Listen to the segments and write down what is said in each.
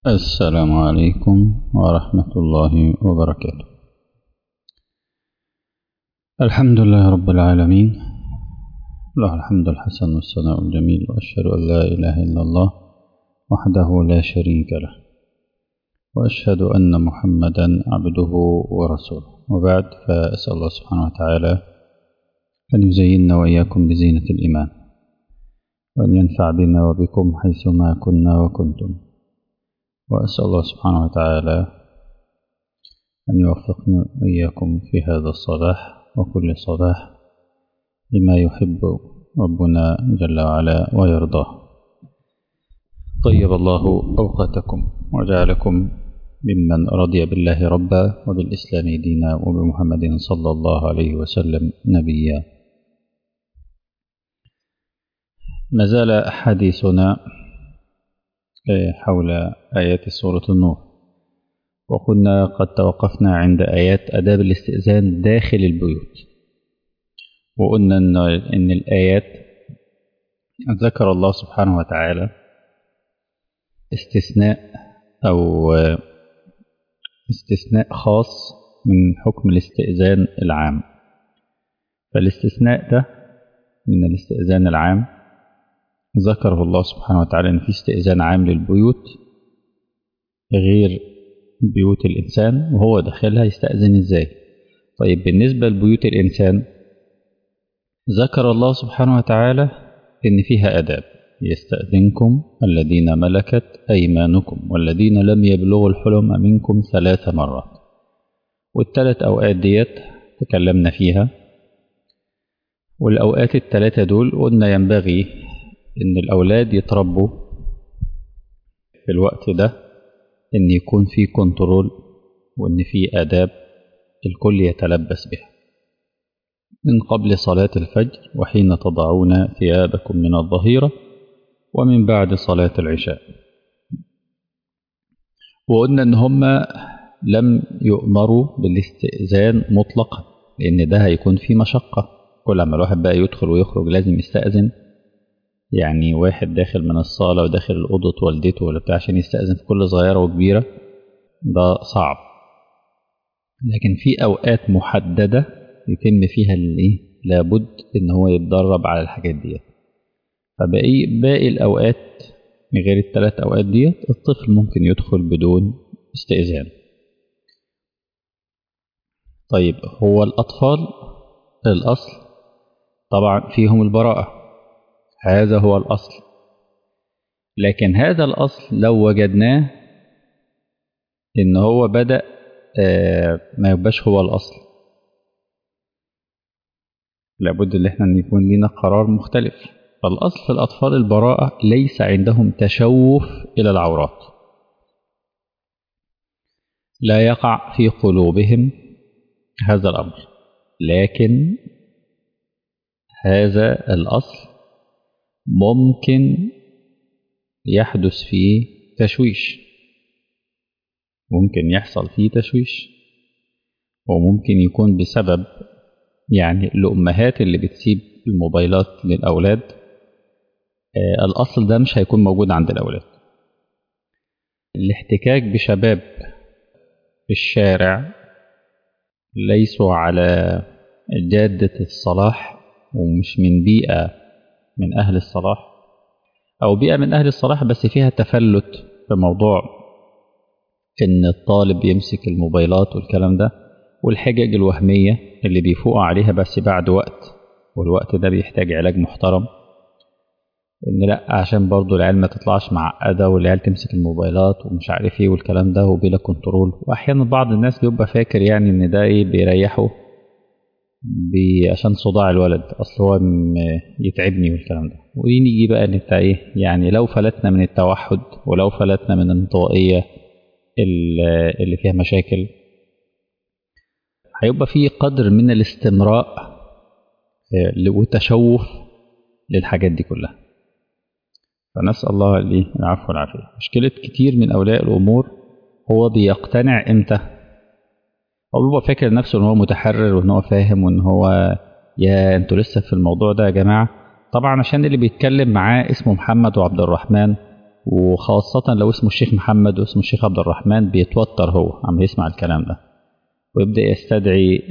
السلام عليكم ورحمة الله وبركاته الحمد لله رب العالمين له الحمد الحسن والثناء الجميل وأشهد أن لا إله إلا الله وحده لا شريك له وأشهد أن محمدا عبده ورسوله وبعد فأسأل الله سبحانه وتعالى أن يزيننا وإياكم بزينة الإيمان وأن ينفع بنا وبكم حيثما كنا وكنتم وأسأل الله سبحانه وتعالى أن يوفقني وإياكم في هذا الصباح وكل صباح لما يحب ربنا جل وعلا ويرضاه طيب الله أوقاتكم وجعلكم ممن رضي بالله ربا وبالإسلام دينا وبمحمد صلى الله عليه وسلم نبيا ما زال حديثنا حول آيات سورة النور وكنا قد توقفنا عند آيات أداب الاستئذان داخل البيوت وقلنا إن, إن الآيات ذكر الله سبحانه وتعالى استثناء أو استثناء خاص من حكم الاستئذان العام فالاستثناء ده من الاستئذان العام ذكره الله سبحانه وتعالى أن في استئذان عام للبيوت غير بيوت الإنسان وهو داخلها يستأذن إزاي طيب بالنسبة لبيوت الإنسان ذكر الله سبحانه وتعالى إن فيها أداب يستأذنكم الذين ملكت أيمانكم والذين لم يبلغوا الحلم منكم ثلاث مرات والثلاث أوقات ديت تكلمنا فيها والأوقات الثلاثة دول قلنا ينبغي إن الأولاد يتربوا في الوقت ده إن يكون في كنترول وإن في آداب الكل يتلبس بها من قبل صلاة الفجر وحين تضعون ثيابكم من الظهيرة ومن بعد صلاة العشاء وقلنا إن هم لم يؤمروا بالاستئذان مطلقا لأن ده هيكون فيه مشقة كل ما الواحد بقى يدخل ويخرج لازم يستأذن يعني واحد داخل من الصالة وداخل الأوضة والدته ولا بتاع عشان يستأذن في كل صغيرة وكبيرة ده صعب لكن في أوقات محددة يتم فيها اللي لابد إن هو يتدرب على الحاجات دي فباقي باقي الأوقات من غير الثلاث أوقات ديت الطفل ممكن يدخل بدون استئذان طيب هو الأطفال الأصل طبعا فيهم البراءة هذا هو الأصل لكن هذا الأصل لو وجدناه إن هو بدأ ما يبقاش هو الأصل لابد ان احنا يكون لنا قرار مختلف فالأصل في الأطفال البراءة ليس عندهم تشوف إلى العورات لا يقع في قلوبهم هذا الأمر لكن هذا الأصل ممكن يحدث فيه تشويش ممكن يحصل فيه تشويش وممكن يكون بسبب يعني الأمهات اللي بتسيب الموبايلات للأولاد آه الأصل ده مش هيكون موجود عند الأولاد الاحتكاك بشباب في الشارع ليسوا على جادة الصلاح ومش من بيئة من أهل الصلاح أو بيئة من أهل الصلاح بس فيها تفلت في موضوع إن الطالب يمسك الموبايلات والكلام ده والحجج الوهمية اللي بيفوقوا عليها بس بعد وقت والوقت ده بيحتاج علاج محترم إن لأ عشان برضو العيال ما تطلعش معقدة والعيال تمسك الموبايلات ومش عارف إيه والكلام ده وبلا كنترول وأحيانا بعض الناس بيبقى فاكر يعني إن ده إيه بيريحه عشان صداع الولد اصل هو يتعبني والكلام ده ونيجي بقى ان انت ايه يعني لو فلتنا من التوحد ولو فلتنا من الانطوائيه اللي فيها مشاكل هيبقى في قدر من الاستمراء وتشوف للحاجات دي كلها فنسأل الله العفو والعافية مشكلة كتير من أولياء الأمور هو بيقتنع إمتى هو بيبقى فاكر نفسه ان هو متحرر وان هو فاهم وان هو يا انتوا لسه في الموضوع ده يا جماعه طبعا عشان اللي بيتكلم معاه اسمه محمد وعبد الرحمن وخاصة لو اسمه الشيخ محمد واسمه الشيخ عبد الرحمن بيتوتر هو عم يسمع الكلام ده ويبدأ يستدعي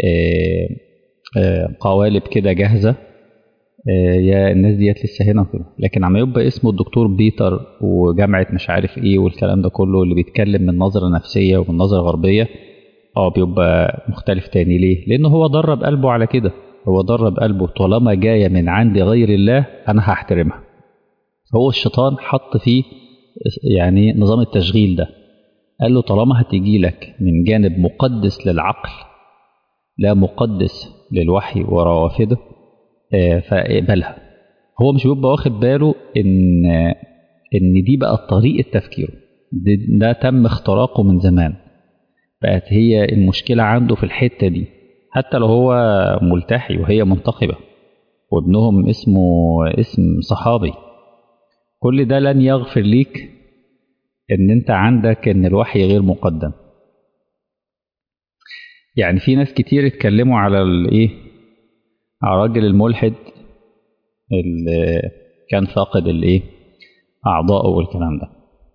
قوالب كده جاهزة يا الناس ديت لسه هنا وكده لكن عم يبقى اسمه الدكتور بيتر وجامعة مش عارف ايه والكلام ده كله اللي بيتكلم من نظرة نفسية ومن نظرة غربية اه بيبقى مختلف تاني ليه؟ لأنه هو درب قلبه على كده هو درب قلبه طالما جاية من عند غير الله أنا هحترمها هو الشيطان حط فيه يعني نظام التشغيل ده قال له طالما هتيجي لك من جانب مقدس للعقل لا مقدس للوحي وروافده فاقبلها هو مش بيبقى واخد باله ان ان دي بقت طريقه تفكيره ده تم اختراقه من زمان بقت هي المشكله عنده في الحته دي حتى لو هو ملتحي وهي منتقبه وابنهم اسمه اسم صحابي كل ده لن يغفر ليك ان انت عندك ان الوحي غير مقدم يعني في ناس كتير اتكلموا على الايه على الراجل الملحد اللي كان فاقد الايه اعضائه والكلام ده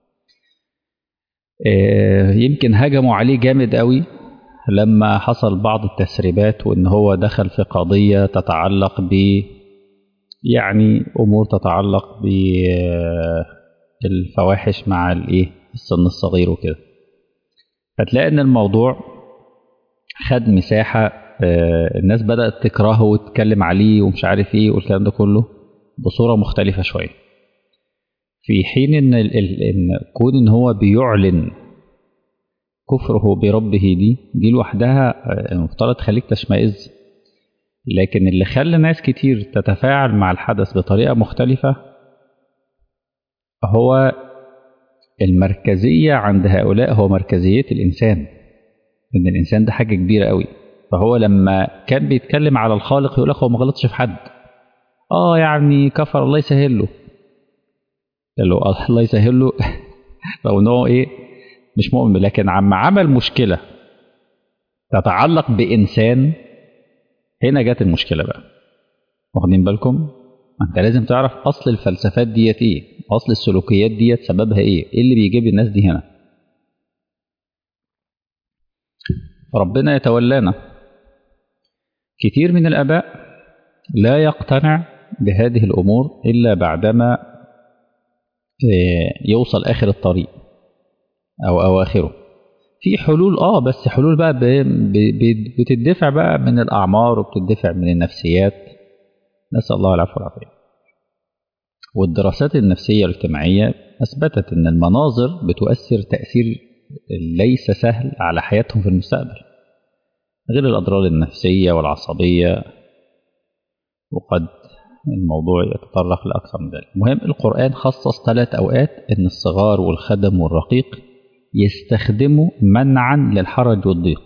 يمكن هجموا عليه جامد قوي لما حصل بعض التسريبات وان هو دخل في قضيه تتعلق ب يعني امور تتعلق بالفواحش مع الايه السن الصغير وكده فتلاقي ان الموضوع خد مساحه الناس بدات تكرهه وتتكلم عليه ومش عارف ايه والكلام ده كله بصوره مختلفه شويه في حين ان ان كون ان هو بيعلن كفره بربه دي دي لوحدها المفترض تخليك تشمئز لكن اللي خلى ناس كتير تتفاعل مع الحدث بطريقة مختلفة هو المركزية عند هؤلاء هو مركزية الإنسان إن الإنسان ده حاجة كبيرة قوي فهو لما كان بيتكلم على الخالق يقول لك هو ما غلطش في حد اه يعني كفر الله يسهل له قال له الله يسهل له رغم ان هو ايه مش مؤمن لكن عما عمل مشكلة تتعلق بإنسان هنا جت المشكلة بقى واخدين بالكم انت لازم تعرف اصل الفلسفات ديت ايه اصل السلوكيات ديت سببها ايه ايه اللي بيجيب الناس دي هنا ربنا يتولانا كتير من الاباء لا يقتنع بهذه الامور الا بعدما يوصل اخر الطريق او اواخره في حلول اه بس حلول بقى بتدفع بقى من الاعمار وبتدفع من النفسيات نسال الله العفو والعافيه والدراسات النفسيه والاجتماعيه اثبتت ان المناظر بتؤثر تاثير ليس سهل على حياتهم في المستقبل غير الاضرار النفسيه والعصبيه وقد الموضوع يتطرق لاكثر من ذلك المهم القران خصص ثلاث اوقات ان الصغار والخدم والرقيق يستخدموا منعا للحرج والضيق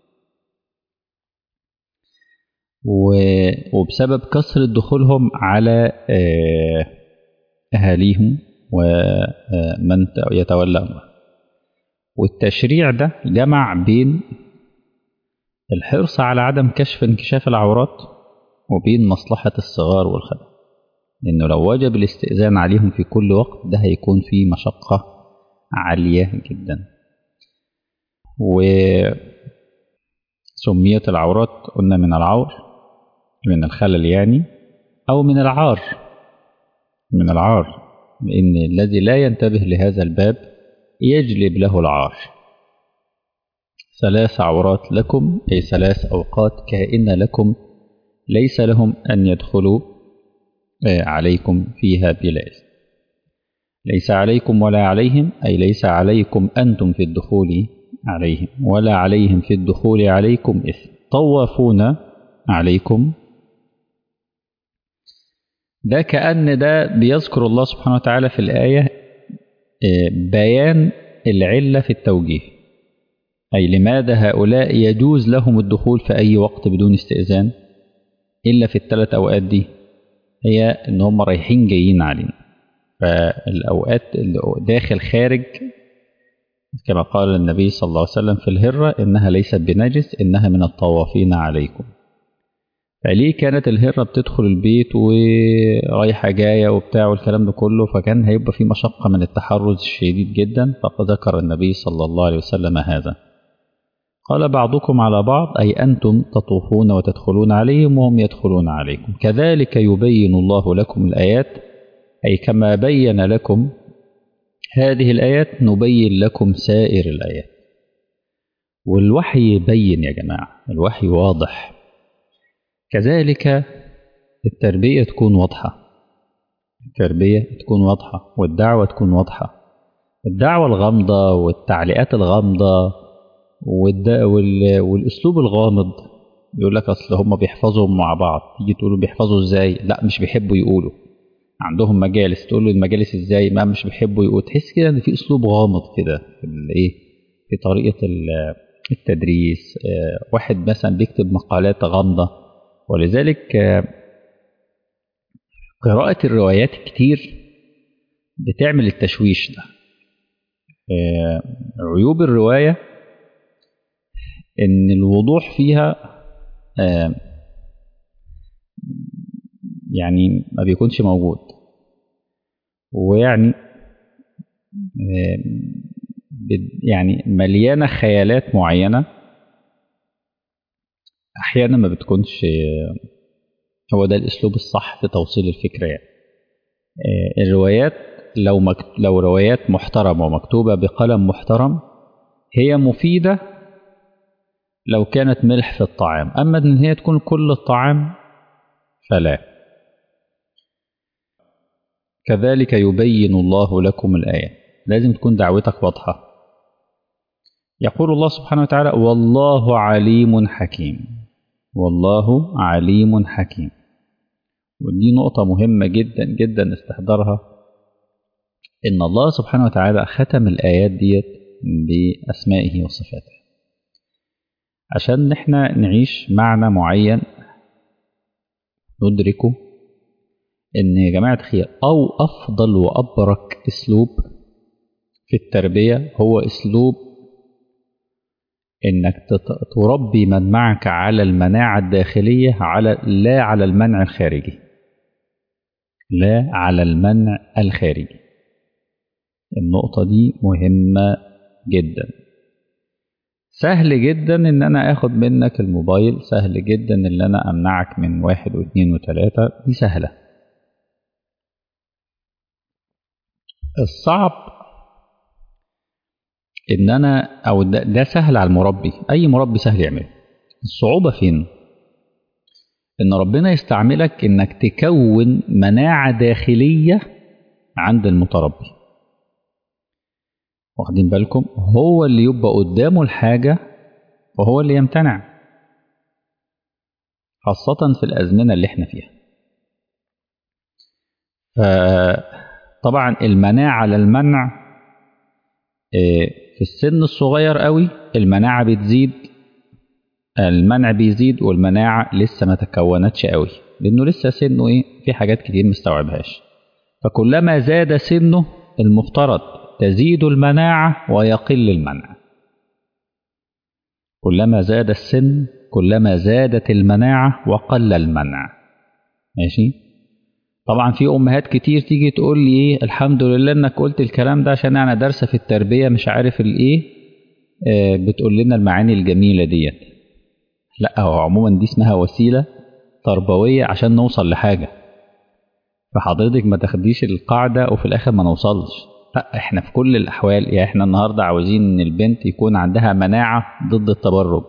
وبسبب كثرة دخولهم على أهاليهم ومن يتولى أمره والتشريع ده جمع بين الحرص على عدم كشف انكشاف العورات وبين مصلحة الصغار والخدم لأنه لو وجب الاستئذان عليهم في كل وقت ده هيكون فيه مشقة عالية جدا وسميت العورات قلنا من العور من الخلل يعني أو من العار من العار لأن الذي لا ينتبه لهذا الباب يجلب له العار ثلاث عورات لكم أي ثلاث أوقات كائن لكم ليس لهم أن يدخلوا عليكم فيها بلا إذن ليس عليكم ولا عليهم أي ليس عليكم أنتم في الدخول عليهم ولا عليهم في الدخول عليكم إثم طوافون عليكم ده كأن ده بيذكر الله سبحانه وتعالى في الآية بيان العلة في التوجيه أي لماذا هؤلاء يجوز لهم الدخول في أي وقت بدون استئذان إلا في الثلاث أوقات دي هي إن هم رايحين جايين علينا فالأوقات اللي داخل خارج كما قال النبي صلى الله عليه وسلم في الهرة إنها ليست بنجس إنها من الطوافين عليكم فليه كانت الهرة بتدخل البيت ورايحة جاية وبتاع والكلام ده كله فكان هيبقى في مشقة من التحرز الشديد جدا فذكر النبي صلى الله عليه وسلم هذا قال بعضكم على بعض أي أنتم تطوفون وتدخلون عليهم وهم يدخلون عليكم كذلك يبين الله لكم الآيات أي كما بين لكم هذه الآيات نبين لكم سائر الآيات والوحي يبين يا جماعة الوحي واضح كذلك التربية تكون واضحة التربية تكون واضحة والدعوة تكون واضحة الدعوة الغامضة والتعليقات الغامضة والأسلوب الغامض يقول لك أصل هم بيحفظوا مع بعض تيجي تقولوا بيحفظوا إزاي لا مش بيحبوا يقولوا عندهم مجالس تقول له المجالس إزاي ما مش بيحبوا يقولوا تحس كده إن في أسلوب غامض كده في الإيه في طريقة التدريس واحد مثلا بيكتب مقالات غامضة ولذلك قراءة الروايات كتير بتعمل التشويش ده عيوب الرواية إن الوضوح فيها يعني ما بيكونش موجود ويعني يعني مليانة خيالات معينة أحيانا ما بتكونش هو ده الأسلوب الصح في توصيل الفكرة يعني الروايات لو مكت... لو روايات محترمة ومكتوبة بقلم محترم هي مفيدة لو كانت ملح في الطعام أما إن هي تكون كل الطعام فلا كذلك يبين الله لكم الآية لازم تكون دعوتك واضحة يقول الله سبحانه وتعالى والله عليم حكيم والله عليم حكيم ودي نقطة مهمة جدا جدا استحضارها إن الله سبحانه وتعالى ختم الآيات ديت بأسمائه وصفاته عشان احنا نعيش معنى معين ندركه إن يا جماعة خير أو أفضل وأبرك أسلوب في التربية هو أسلوب إنك تربي من معك على المناعة الداخلية على لا على المنع الخارجي لا على المنع الخارجي النقطة دي مهمة جدا سهل جدا ان انا اخد منك الموبايل سهل جدا ان انا امنعك من واحد واثنين وثلاثة دي سهلة الصعب ان انا او ده, ده سهل على المربي اي مربي سهل يعمله الصعوبة فين ان ربنا يستعملك انك تكون مناعة داخلية عند المتربي واخدين بالكم هو اللي يبقى قدامه الحاجة وهو اللي يمتنع خاصة في الأزمنة اللي احنا فيها فطبعا المناعة على المنع في السن الصغير قوي المناعة بتزيد المنع بيزيد والمناعة لسه ما تكونتش قوي لأنه لسه سنه إيه في حاجات كتير مستوعبهاش فكلما زاد سنه المفترض تزيد المناعة ويقل المنع كلما زاد السن كلما زادت المناعة وقل المنع ماشي طبعا في امهات كتير تيجي تقول لي ايه الحمد لله انك قلت الكلام ده عشان انا دارسه في التربيه مش عارف الايه آه بتقول لنا المعاني الجميله ديت لا هو عموما دي اسمها وسيله تربويه عشان نوصل لحاجه فحضرتك ما تاخديش القاعده وفي الاخر ما نوصلش لا احنا في كل الاحوال يعني احنا النهارده عاوزين ان البنت يكون عندها مناعه ضد التبرج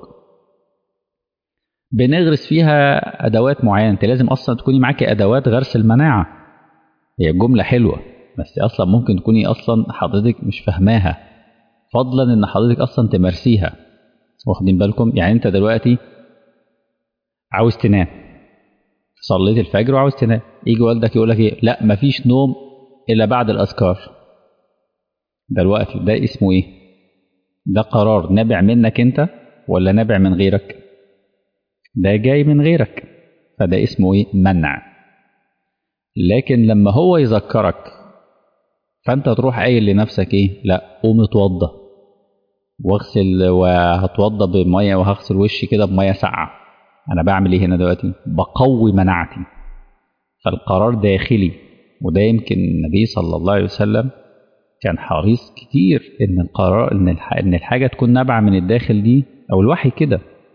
بنغرس فيها ادوات معينه انت لازم اصلا تكوني معاكي ادوات غرس المناعه هي الجمله حلوه بس اصلا ممكن تكوني اصلا حضرتك مش فاهماها فضلا ان حضرتك اصلا تمارسيها واخدين بالكم يعني انت دلوقتي عاوز تنام صليت الفجر وعاوز تنام يجي والدك يقول لك ايه لا مفيش نوم الا بعد الاذكار دلوقتي ده اسمه ايه ده قرار نابع منك انت ولا نابع من غيرك ده جاي من غيرك فده اسمه ايه منع لكن لما هو يذكرك فانت تروح قايل لنفسك ايه لا قوم اتوضى واغسل وهتوضى بميه وهغسل وشي كده بميه ساقعه انا بعمل ايه هنا دلوقتي بقوي مناعتي فالقرار داخلي وده يمكن النبي صلى الله عليه وسلم كان حريص كتير ان القرار ان ان الحاجه تكون نابعه من الداخل دي او الوحي كده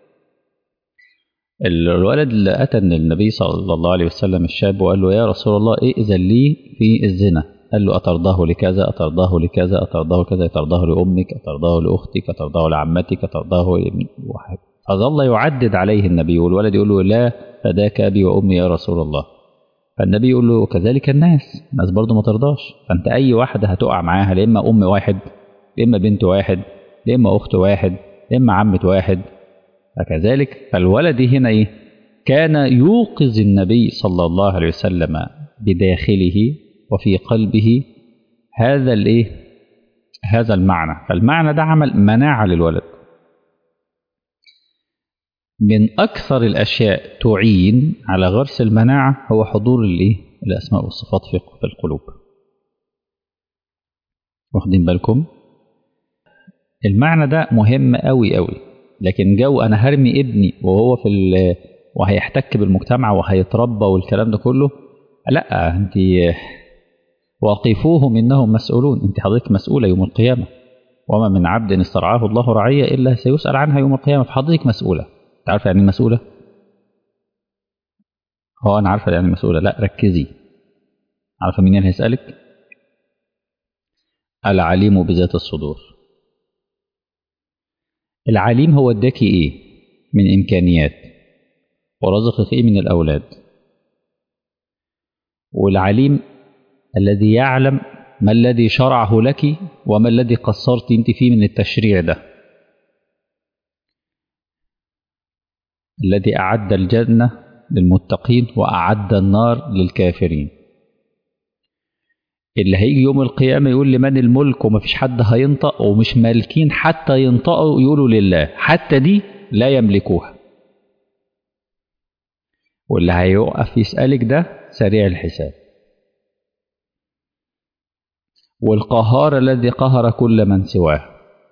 الولد اللي اتى النبي صلى الله عليه وسلم الشاب وقال له يا رسول الله ائذن لي في الزنا قال له أترضاه لكذا أترضاه لكذا أترضاه كذا أترضاه لأمك أترضاه لأختك أترضاه لعمتك أترضاه فظل يعدد عليه النبي والولد يقول له لا فداك أبي وأمي يا رسول الله فالنبي يقول له كذلك الناس الناس برضه ما ترضاش فأنت أي واحدة هتقع معاها لا إما أم واحد لا إما بنت واحد لا إما أخت واحد لا إما عمة واحد فكذلك فالولد هنا إيه كان يوقظ النبي صلى الله عليه وسلم بداخله وفي قلبه هذا الايه هذا المعنى فالمعنى ده عمل مناعه للولد من اكثر الاشياء تعين على غرس المناعه هو حضور الايه الاسماء والصفات في القلوب واخدين بالكم المعنى ده مهم قوي قوي لكن جو انا هرمي ابني وهو في وهيحتك بالمجتمع وهيتربى والكلام ده كله لا انت وقفوهم انهم مسؤولون انت حضرتك مسؤوله يوم القيامه وما من عبد استرعاه الله رعيه الا سيسال عنها يوم القيامه فحضرتك مسؤوله انت عارفه يعني مسؤوله هو انا عارفه يعني مسؤوله لا ركزي عارفه مين اللي هيسالك العليم بذات الصدور العليم هو اداكي ايه من امكانيات ورزقك ايه من الاولاد والعليم الذي يعلم ما الذي شرعه لك وما الذي قصرت انت فيه من التشريع ده الذي أعد الجنة للمتقين وأعد النار للكافرين اللي هيجي يوم القيامة يقول لمن الملك ومفيش حد هينطق ومش مالكين حتى ينطقوا يقولوا لله حتى دي لا يملكوها واللي هيوقف يسألك ده سريع الحساب والقهار الذي قهر كل من سواه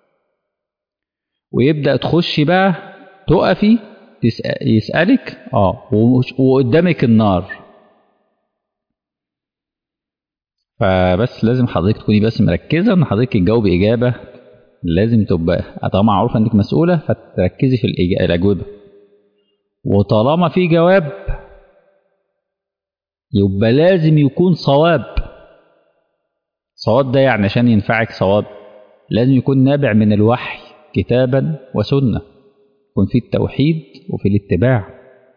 ويبدأ تخشي بقى تقفي يسألك اه وقدامك النار فبس لازم حضرتك تكوني بس مركزة ان حضرتك تجاوبي إجابة لازم تبقى طالما معروفة انك مسؤولة فتركزي في الأجوبة وطالما في جواب يبقى لازم يكون صواب صواب ده يعني عشان ينفعك صواب لازم يكون نابع من الوحي كتابا وسنة يكون في التوحيد وفي الاتباع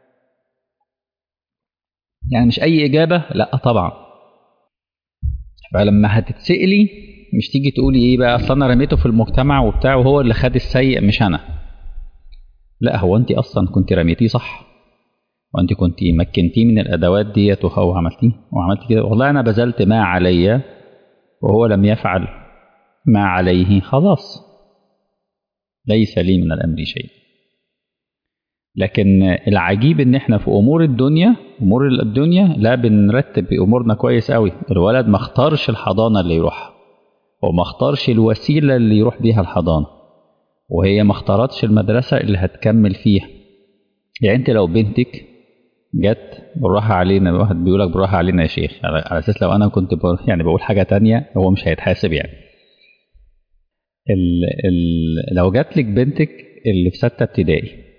يعني مش أي إجابة لا طبعا فلما هتتسألي مش تيجي تقولي ايه بقى اصل انا رميته في المجتمع وبتاع وهو اللي خد السيء مش انا لا هو انت اصلا كنت رميتيه صح وانت كنت مكنتيه من الادوات ديت وعملتيه وعملت كده والله انا بذلت ما علي وهو لم يفعل ما عليه خلاص ليس لي من الامر شيء لكن العجيب ان احنا في امور الدنيا امور الدنيا لا بنرتب امورنا كويس قوي الولد ما اختارش الحضانه اللي يروحها وما اختارش الوسيله اللي يروح بيها الحضانه وهي ما اختارتش المدرسه اللي هتكمل فيها يعني انت لو بنتك جت بالراحه علينا واحد بيقول لك بالراحه علينا يا شيخ على اساس لو انا كنت يعني بقول حاجه تانية هو مش هيتحاسب يعني ال ال لو جات لك بنتك اللي في سته ابتدائي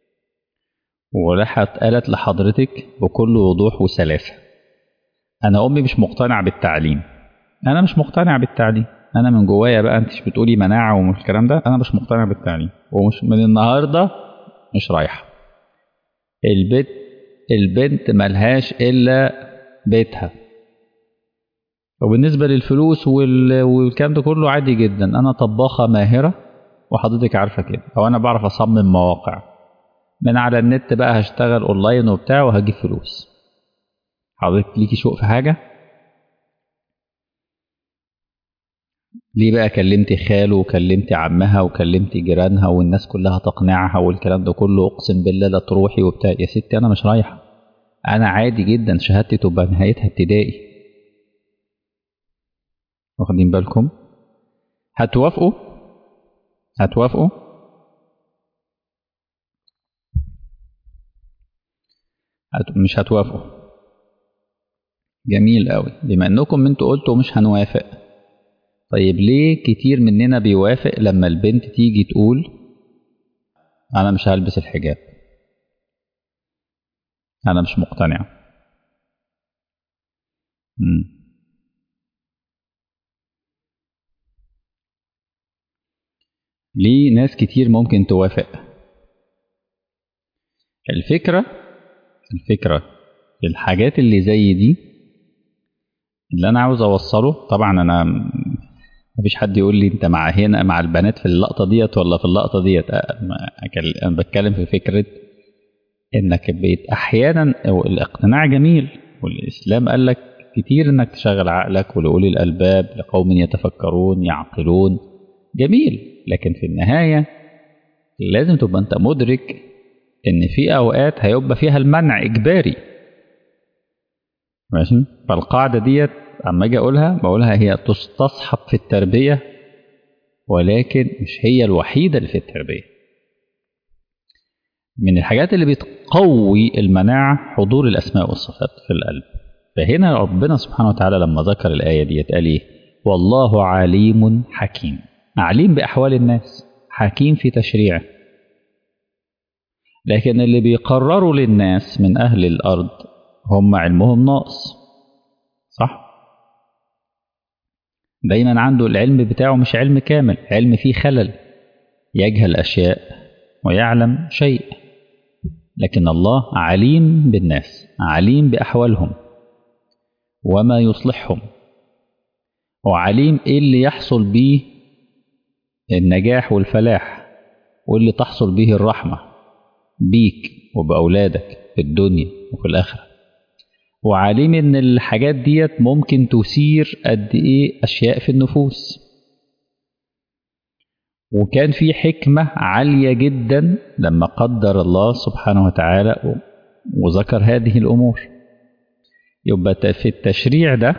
وراحت قالت لحضرتك بكل وضوح وسلاسه انا امي مش مقتنع بالتعليم انا مش مقتنع بالتعليم انا من جوايا بقى انت مش بتقولي مناعه ومش الكلام ده انا مش مقتنع بالتعليم ومش من النهارده مش رايحه البيت البنت ملهاش الا بيتها وبالنسبه للفلوس وال... والكلام ده كله عادي جدا انا طباخه ماهره وحضرتك عارفه كده او انا بعرف اصمم مواقع من على النت بقى هشتغل اونلاين وبتاع وهجيب فلوس حضرتك ليكي شوق في حاجه ليه بقى كلمتي خاله وكلمتي عمها وكلمتي جيرانها والناس كلها تقنعها والكلام ده كله اقسم بالله لا تروحي وبتاع يا ستي انا مش رايحه انا عادي جدا شهادتي تبقى نهايتها ابتدائي واخدين بالكم هتوافقوا هتوافقوا هت... مش هتوافقوا جميل قوي بما انكم انتوا قلتوا مش هنوافق طيب ليه كتير مننا بيوافق لما البنت تيجي تقول انا مش هلبس الحجاب انا مش مقتنع مم. ليه ناس كتير ممكن توافق الفكرة الفكرة الحاجات اللي زي دي اللي انا عاوز اوصله طبعا انا مفيش حد يقول لي انت مع هنا مع البنات في اللقطه ديت ولا في اللقطه ديت انا بتكلم في فكره انك بقيت احيانا الاقتناع جميل والاسلام قال لك كتير انك تشغل عقلك ولأولي الالباب لقوم يتفكرون يعقلون جميل لكن في النهايه لازم تبقى انت مدرك ان في اوقات هيبقى فيها المنع اجباري ماشي فالقاعده ديت اما اجي اقولها بقولها هي تستصحب في التربيه ولكن مش هي الوحيده اللي في التربيه من الحاجات اللي بتقوي المناعه حضور الاسماء والصفات في القلب فهنا ربنا سبحانه وتعالى لما ذكر الايه ديت قال ايه والله عليم حكيم عليم باحوال الناس حكيم في تشريعه لكن اللي بيقرروا للناس من اهل الارض هم علمهم ناقص صح دايما عنده العلم بتاعه مش علم كامل علم فيه خلل يجهل أشياء ويعلم شيء لكن الله عليم بالناس عليم بأحوالهم وما يصلحهم وعليم إيه اللي يحصل به النجاح والفلاح واللي تحصل به الرحمة بيك وبأولادك في الدنيا وفي الآخرة وعليم ان الحاجات ديت ممكن تثير قد ايه اشياء في النفوس وكان في حكمة عالية جدا لما قدر الله سبحانه وتعالى وذكر هذه الأمور يبقى في التشريع ده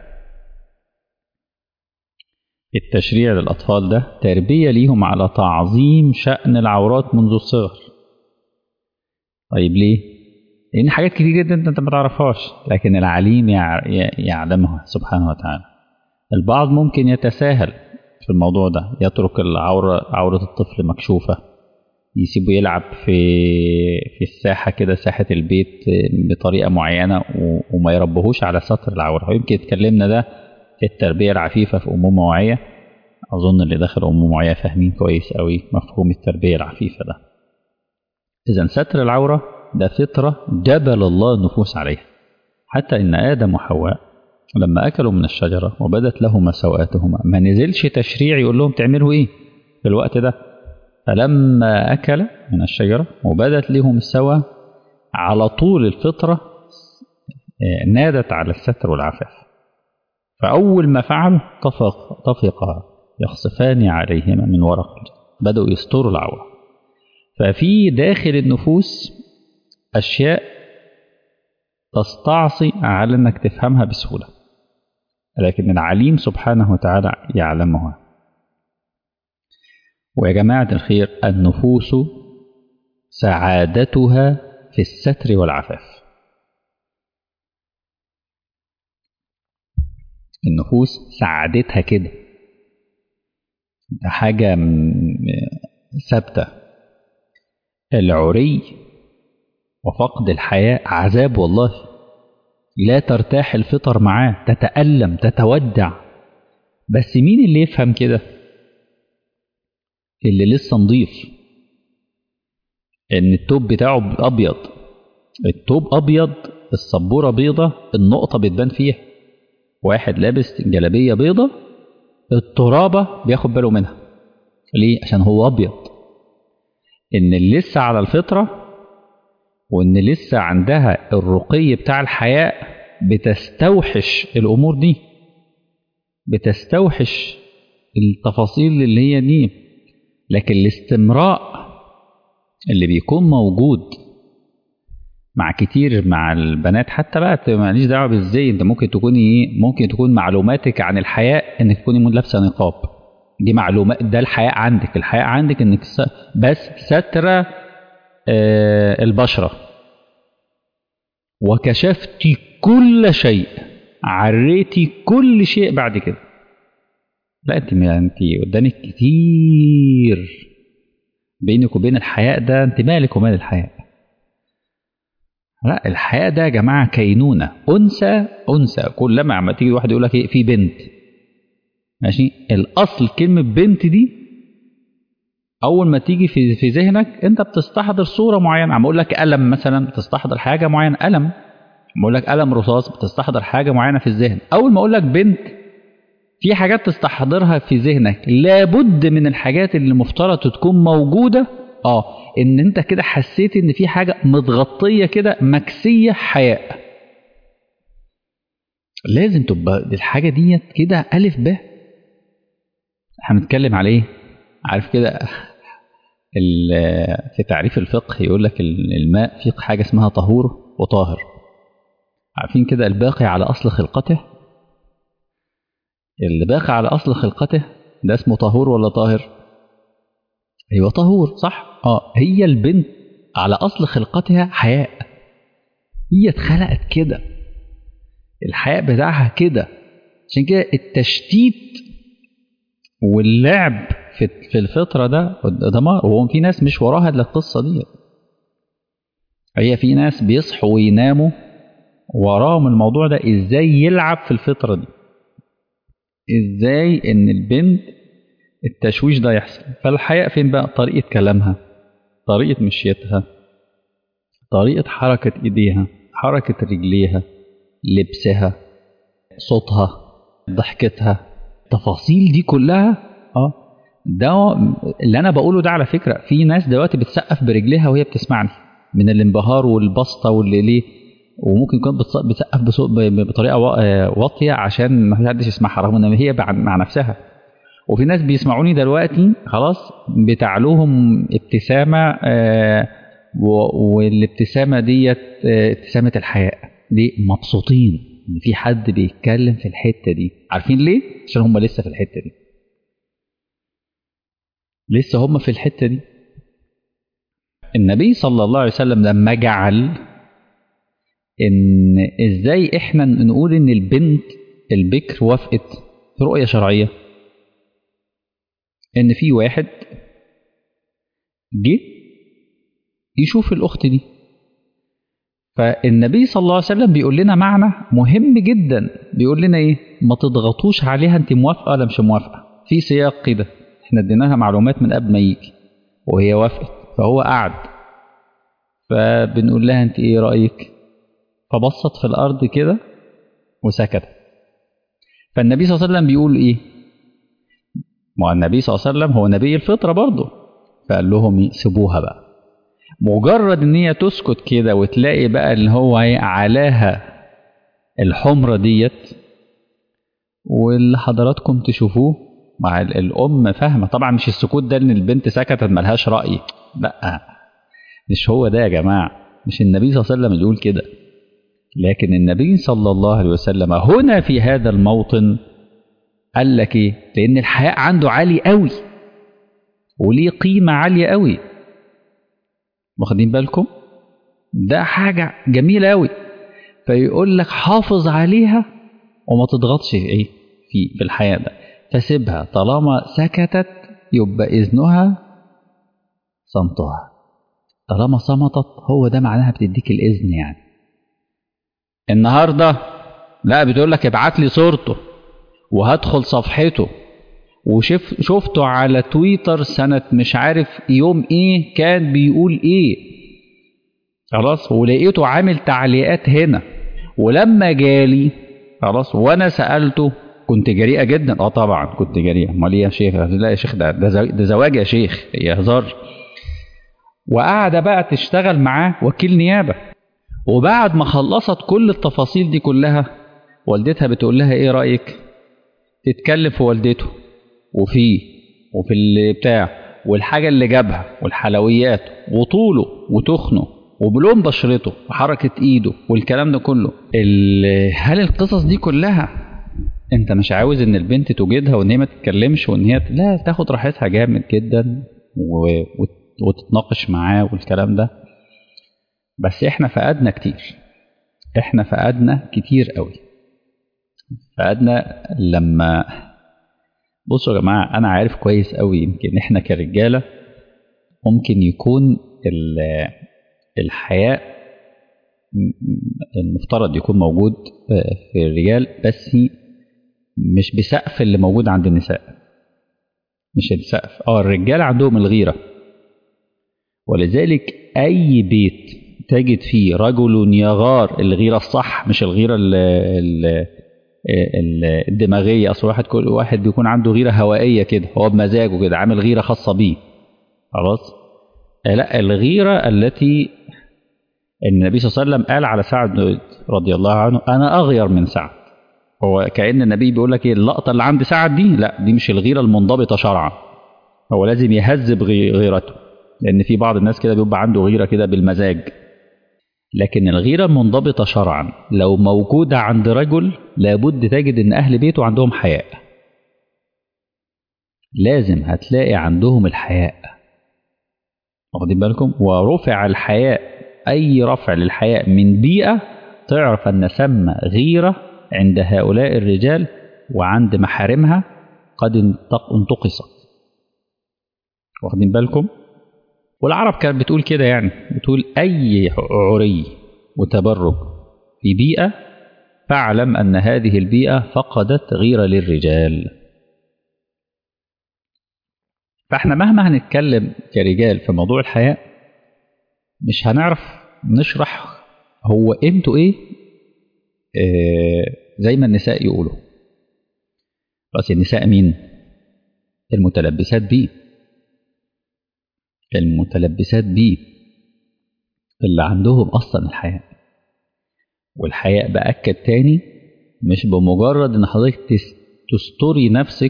التشريع للأطفال ده تربية ليهم على تعظيم شأن العورات منذ الصغر طيب ليه؟ لأن حاجات كتير جدا أنت ما تعرفهاش لكن العليم يعلمها سبحانه وتعالى البعض ممكن يتساهل في الموضوع ده يترك العورة عورة الطفل مكشوفة يسيبه يلعب في في الساحة كده ساحة البيت بطريقة معينة وما يربهوش على ستر العورة ويمكن اتكلمنا ده في التربية العفيفة في أمومة واعية أظن اللي داخل أمومة واعية فاهمين كويس أوي مفهوم التربية العفيفة ده إذا ستر العورة ده فطرة جبل الله النفوس عليها حتى إن آدم وحواء لما أكلوا من الشجرة وبدت لهما سوآتهما ما نزلش تشريع يقول لهم تعملوا إيه في الوقت ده فلما أكل من الشجرة وبدت لهم السوى على طول الفطرة نادت على الستر والعفاف فأول ما فعلوا طفق طفقا يخصفان عليهما من ورق بدأوا يستروا العورة ففي داخل النفوس أشياء تستعصي على أنك تفهمها بسهولة لكن العليم سبحانه وتعالى يعلمها ويا جماعة الخير النفوس سعادتها في الستر والعفاف النفوس سعادتها كده ده حاجة ثابتة العري وفقد الحياة عذاب والله لا ترتاح الفطر معاه تتألم تتودع بس مين اللي يفهم كده اللي لسه نضيف ان التوب بتاعه ابيض التوب ابيض السبوره بيضه النقطه بتبان فيها واحد لابس جلابيه بيضه الترابه بياخد باله منها ليه عشان هو ابيض ان اللي لسه على الفطره وان لسه عندها الرقي بتاع الحياء بتستوحش الامور دي بتستوحش التفاصيل اللي هي دي لكن الاستمراء اللي بيكون موجود مع كتير مع البنات حتى بقى ماليش دعوه بالزي انت ممكن تكوني ايه ممكن تكون معلوماتك عن الحياء انك تكوني لابسه نقاب دي معلومات ده الحياء عندك الحياء عندك انك بس ستره آه البشره وكشفت كل شيء عريتي كل شيء بعد كده لا انت انت قدامك كتير بينك وبين الحياء ده انت مالك ومال الحياء لا الحياء ده يا جماعه كينونه انثى انثى كلما عم تيجي واحد يقول لك ايه في بنت ماشي الاصل كلمه بنت دي اول ما تيجي في في ذهنك انت بتستحضر صوره معينه عم اقول لك قلم مثلا بتستحضر حاجه معينه قلم بقول لك قلم رصاص بتستحضر حاجه معينه في الذهن اول ما اقول لك بنت في حاجات تستحضرها في ذهنك لابد من الحاجات اللي مفترض تكون موجوده اه ان انت كده حسيت ان في حاجه متغطيه كده مكسيه حياء لازم تبقى الحاجه ديت كده الف ب هنتكلم على ايه عارف كده في تعريف الفقه يقول لك الماء في حاجه اسمها طهور وطاهر عارفين كده الباقي على اصل خلقته اللي باقي على اصل خلقته ده اسمه طهور ولا طاهر ايوه طهور صح اه هي البنت على اصل خلقتها حياء هي اتخلقت كده الحياء بتاعها كده عشان كده التشتيت واللعب في في الفطره ده دمار وهو في ناس مش وراها الا القصه دي هي في ناس بيصحوا ويناموا وراهم الموضوع ده ازاي يلعب في الفطره دي ازاي ان البنت التشويش ده يحصل فالحياء فين بقى طريقه كلامها طريقه مشيتها طريقه حركه ايديها حركه رجليها لبسها صوتها ضحكتها التفاصيل دي كلها اه ده اللي انا بقوله ده على فكره في ناس دلوقتي بتسقف برجليها وهي بتسمعني من الانبهار والبسطه واللي ليه وممكن يكون بتسقف بطريقه واطيه عشان ما حدش يسمعها رغم ان هي مع نفسها وفي ناس بيسمعوني دلوقتي خلاص بتعلوهم ابتسامه والابتسامه ديت ابتسامه الحياء دي مبسوطين ان في حد بيتكلم في الحته دي عارفين ليه عشان هم لسه في الحته دي لسه هم في الحته دي النبي صلى الله عليه وسلم لما جعل ان ازاي احنا نقول ان البنت البكر وافقت في رؤيه شرعيه ان في واحد جه يشوف الاخت دي فالنبي صلى الله عليه وسلم بيقول لنا معنى مهم جدا بيقول لنا ايه ما تضغطوش عليها انت موافقه ولا مش موافقه في سياق كده احنا اديناها معلومات من قبل ما يجي وهي وافقت فهو قعد فبنقول لها انت ايه رايك فبصت في الارض كده وسكت فالنبي صلى الله عليه وسلم بيقول ايه ما النبي صلى الله عليه وسلم هو نبي الفطره برضه فقال لهم سيبوها بقى مجرد ان هي تسكت كده وتلاقي بقى اللي هو علاها الحمرة ديت واللي حضراتكم تشوفوه مع الام فاهمه طبعا مش السكوت ده ان البنت سكتت ملهاش راي لا مش هو ده يا جماعه مش النبي صلى الله عليه وسلم اللي يقول كده لكن النبي صلى الله عليه وسلم هنا في هذا الموطن قال لك ايه لان الحياء عنده عالي قوي وليه قيمه عاليه قوي واخدين بالكم ده حاجه جميله قوي فيقول لك حافظ عليها وما تضغطش ايه في في الحياه ده فسيبها طالما سكتت يبقى اذنها صمتها طالما صمتت هو ده معناها بتديك الاذن يعني النهارده لا بتقول لك ابعت لي صورته وهدخل صفحته وشف شفته على تويتر سنة مش عارف يوم ايه كان بيقول ايه خلاص ولقيته عامل تعليقات هنا ولما جالي خلاص وانا سألته كنت جريئة جدا اه طبعا كنت جريئة امال ايه يا شيخ لا يا شيخ ده ده, ده زواج يا شيخ يا هزار وقاعدة بقى تشتغل معاه وكيل نيابة وبعد ما خلصت كل التفاصيل دي كلها والدتها بتقول لها ايه رأيك تتكلم في والدته وفيه وفي اللي بتاع والحاجة اللي جابها والحلويات وطوله وتخنه وبلون بشرته وحركة ايده والكلام ده كله هل القصص دي كلها انت مش عاوز ان البنت توجدها وان هي ما تتكلمش وان هي لا تاخد راحتها جامد جدا و... وتتناقش معاه والكلام ده بس احنا فقدنا كتير احنا فقدنا كتير قوي فقدنا لما بصوا يا جماعة أنا عارف كويس قوي يمكن إحنا كرجالة ممكن يكون الحياء المفترض يكون موجود في الرجال بس مش بسقف اللي موجود عند النساء مش السقف اه الرجال عندهم الغيرة ولذلك أي بيت تجد فيه رجل يغار الغيرة الصح مش الغيرة اللي الدماغيه اصل واحد كل واحد بيكون عنده غيره هوائيه كده هو بمزاجه كده عامل غيره خاصه بيه خلاص لا الغيره التي النبي صلى الله عليه وسلم قال على سعد رضي الله عنه انا اغير من سعد هو كان النبي بيقول لك ايه اللقطه اللي عند سعد دي لا دي مش الغيره المنضبطه شرعا هو لازم يهذب غيرته لان في بعض الناس كده بيبقى عنده غيره كده بالمزاج لكن الغيرة المنضبطة شرعا لو موجودة عند رجل لابد تجد ان اهل بيته عندهم حياء لازم هتلاقي عندهم الحياء واخدين بالكم ورفع الحياء اي رفع للحياء من بيئة تعرف ان ثم غيرة عند هؤلاء الرجال وعند محارمها قد انتقصت واخدين بالكم والعرب كانت بتقول كده يعني بتقول أي عري وتبرج في بيئة فاعلم أن هذه البيئة فقدت غيرة للرجال فاحنا مهما هنتكلم كرجال في موضوع الحياء مش هنعرف نشرح هو قيمته ايه آه زي ما النساء يقولوا بس النساء مين المتلبسات بيه المتلبسات بيه اللي عندهم أصلا الحياء والحياء بأكد تاني مش بمجرد إن حضرتك تستري نفسك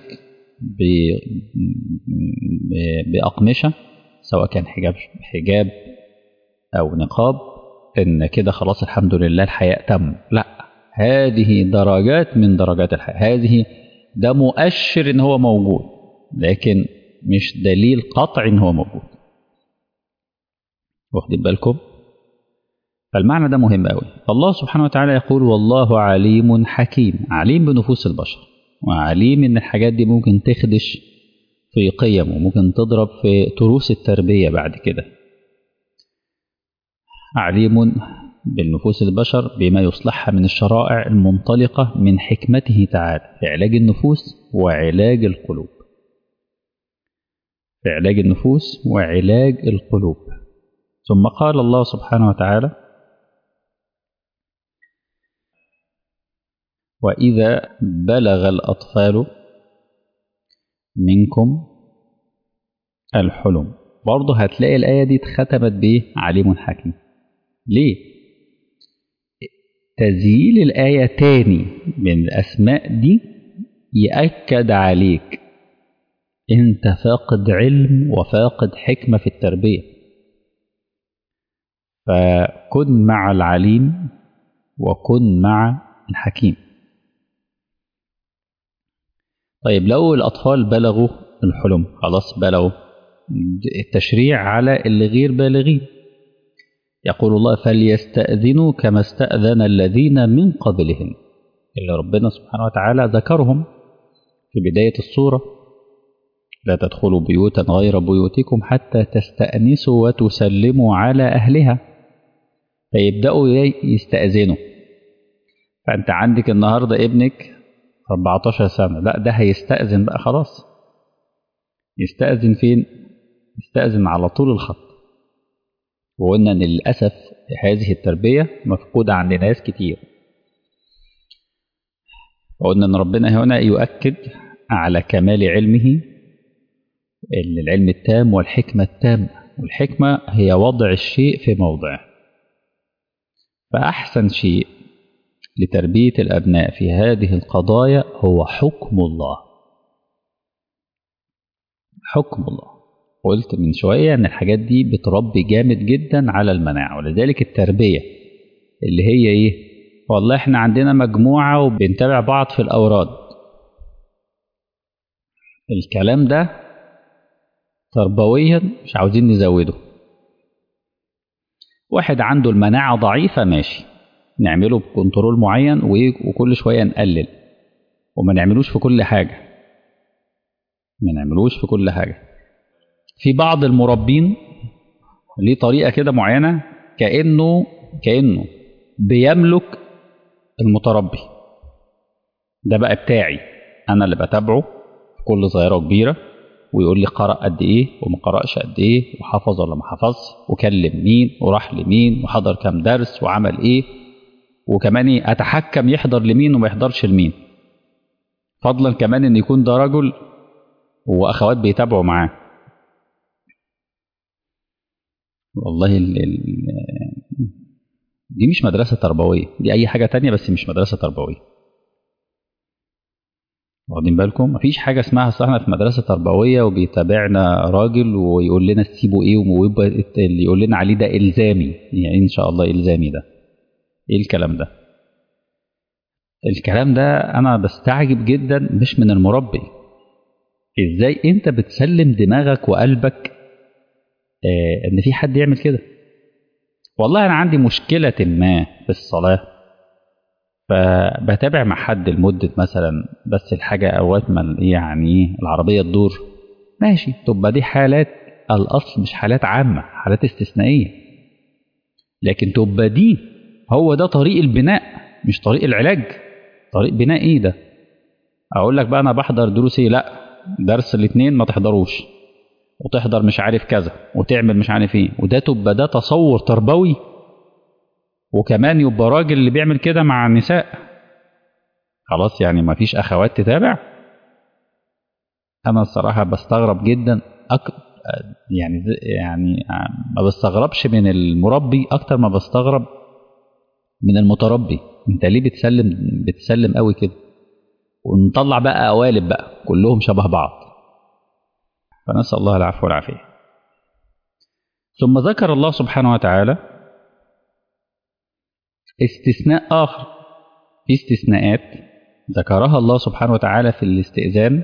بأقمشة سواء كان حجاب حجاب أو نقاب إن كده خلاص الحمد لله الحياء تم لا هذه درجات من درجات الحياء هذه ده مؤشر إن هو موجود لكن مش دليل قطعي إن هو موجود واخدين بالكم فالمعنى ده مهم قوي الله سبحانه وتعالى يقول والله عليم حكيم عليم بنفوس البشر وعليم ان الحاجات دي ممكن تخدش في قيم وممكن تضرب في تروس التربية بعد كده عليم بالنفوس البشر بما يصلحها من الشرائع المنطلقة من حكمته تعالى في علاج النفوس وعلاج القلوب في علاج النفوس وعلاج القلوب ثم قال الله سبحانه وتعالى وإذا بلغ الأطفال منكم الحلم برضه هتلاقي الآية دي اتختمت بإيه عليم حكيم ليه تزييل الآية تاني من الأسماء دي يأكد عليك أنت فاقد علم وفاقد حكمة في التربية فكن مع العليم وكن مع الحكيم طيب لو الأطفال بلغوا الحلم خلاص بلغوا التشريع على اللي غير بالغين يقول الله فليستأذنوا كما استأذن الذين من قبلهم اللي ربنا سبحانه وتعالى ذكرهم في بداية السورة لا تدخلوا بيوتا غير بيوتكم حتى تستأنسوا وتسلموا على أهلها فيبدأوا يستأذنوا فأنت عندك النهاردة ابنك 14 سنة لا ده هيستأذن بقى خلاص يستأذن فين يستأذن على طول الخط وقلنا ان للأسف هذه التربية مفقودة عند ناس كتير وقلنا ان ربنا هنا يؤكد على كمال علمه ان العلم التام والحكمة التامة والحكمة هي وضع الشيء في موضعه فأحسن شيء لتربية الأبناء في هذه القضايا هو حكم الله حكم الله قلت من شوية أن الحاجات دي بتربي جامد جدا على المناعة ولذلك التربية اللي هي إيه والله إحنا عندنا مجموعة وبنتابع بعض في الأوراد الكلام ده تربويا مش عاوزين نزوده واحد عنده المناعة ضعيفة ماشي نعمله بكنترول معين وكل شويه نقلل وما نعملوش في كل حاجه ما نعملوش في كل حاجه في بعض المربين ليه طريقه كده معينه كانه كانه بيملك المتربي ده بقى بتاعي انا اللي بتابعه في كل صغيره وكبيره ويقول لي قرأ قد ايه وما قرأش قد ايه وحفظ ولا ما حفظش وكلم مين وراح لمين وحضر كام درس وعمل ايه وكمان ايه اتحكم يحضر لمين وما يحضرش لمين فضلا كمان ان يكون ده رجل واخوات بيتابعوا معاه والله ال ال دي مش مدرسة تربوية دي أي حاجة تانية بس مش مدرسة تربوية واخدين بالكم مفيش حاجة اسمها أصل احنا في مدرسة تربوية وبيتابعنا راجل ويقول لنا تسيبوا إيه ويبقى اللي يقول لنا عليه ده إلزامي يعني إن شاء الله إلزامي ده إيه الكلام ده الكلام ده أنا بستعجب جدا مش من المربي إزاي أنت بتسلم دماغك وقلبك آه إن في حد يعمل كده والله أنا عندي مشكلة ما في الصلاة فبتابع مع حد لمدة مثلا بس الحاجة أوقات ما يعني العربية تدور ماشي تبقى دي حالات الأصل مش حالات عامة حالات استثنائية لكن تبقى دي هو ده طريق البناء مش طريق العلاج طريق بناء ايه ده اقول لك بقى انا بحضر دروس ايه لا درس الاثنين ما تحضروش وتحضر مش عارف كذا وتعمل مش عارف ايه وده تبقى ده تصور تربوي وكمان يبقى راجل اللي بيعمل كده مع النساء خلاص يعني ما فيش اخوات تتابع انا الصراحه بستغرب جدا أك... يعني يعني ما بستغربش من المربي اكتر ما بستغرب من المتربي انت ليه بتسلم بتسلم قوي كده ونطلع بقى قوالب بقى كلهم شبه بعض فنسال الله العفو والعافيه ثم ذكر الله سبحانه وتعالى استثناء آخر في استثناءات ذكرها الله سبحانه وتعالى في الاستئذان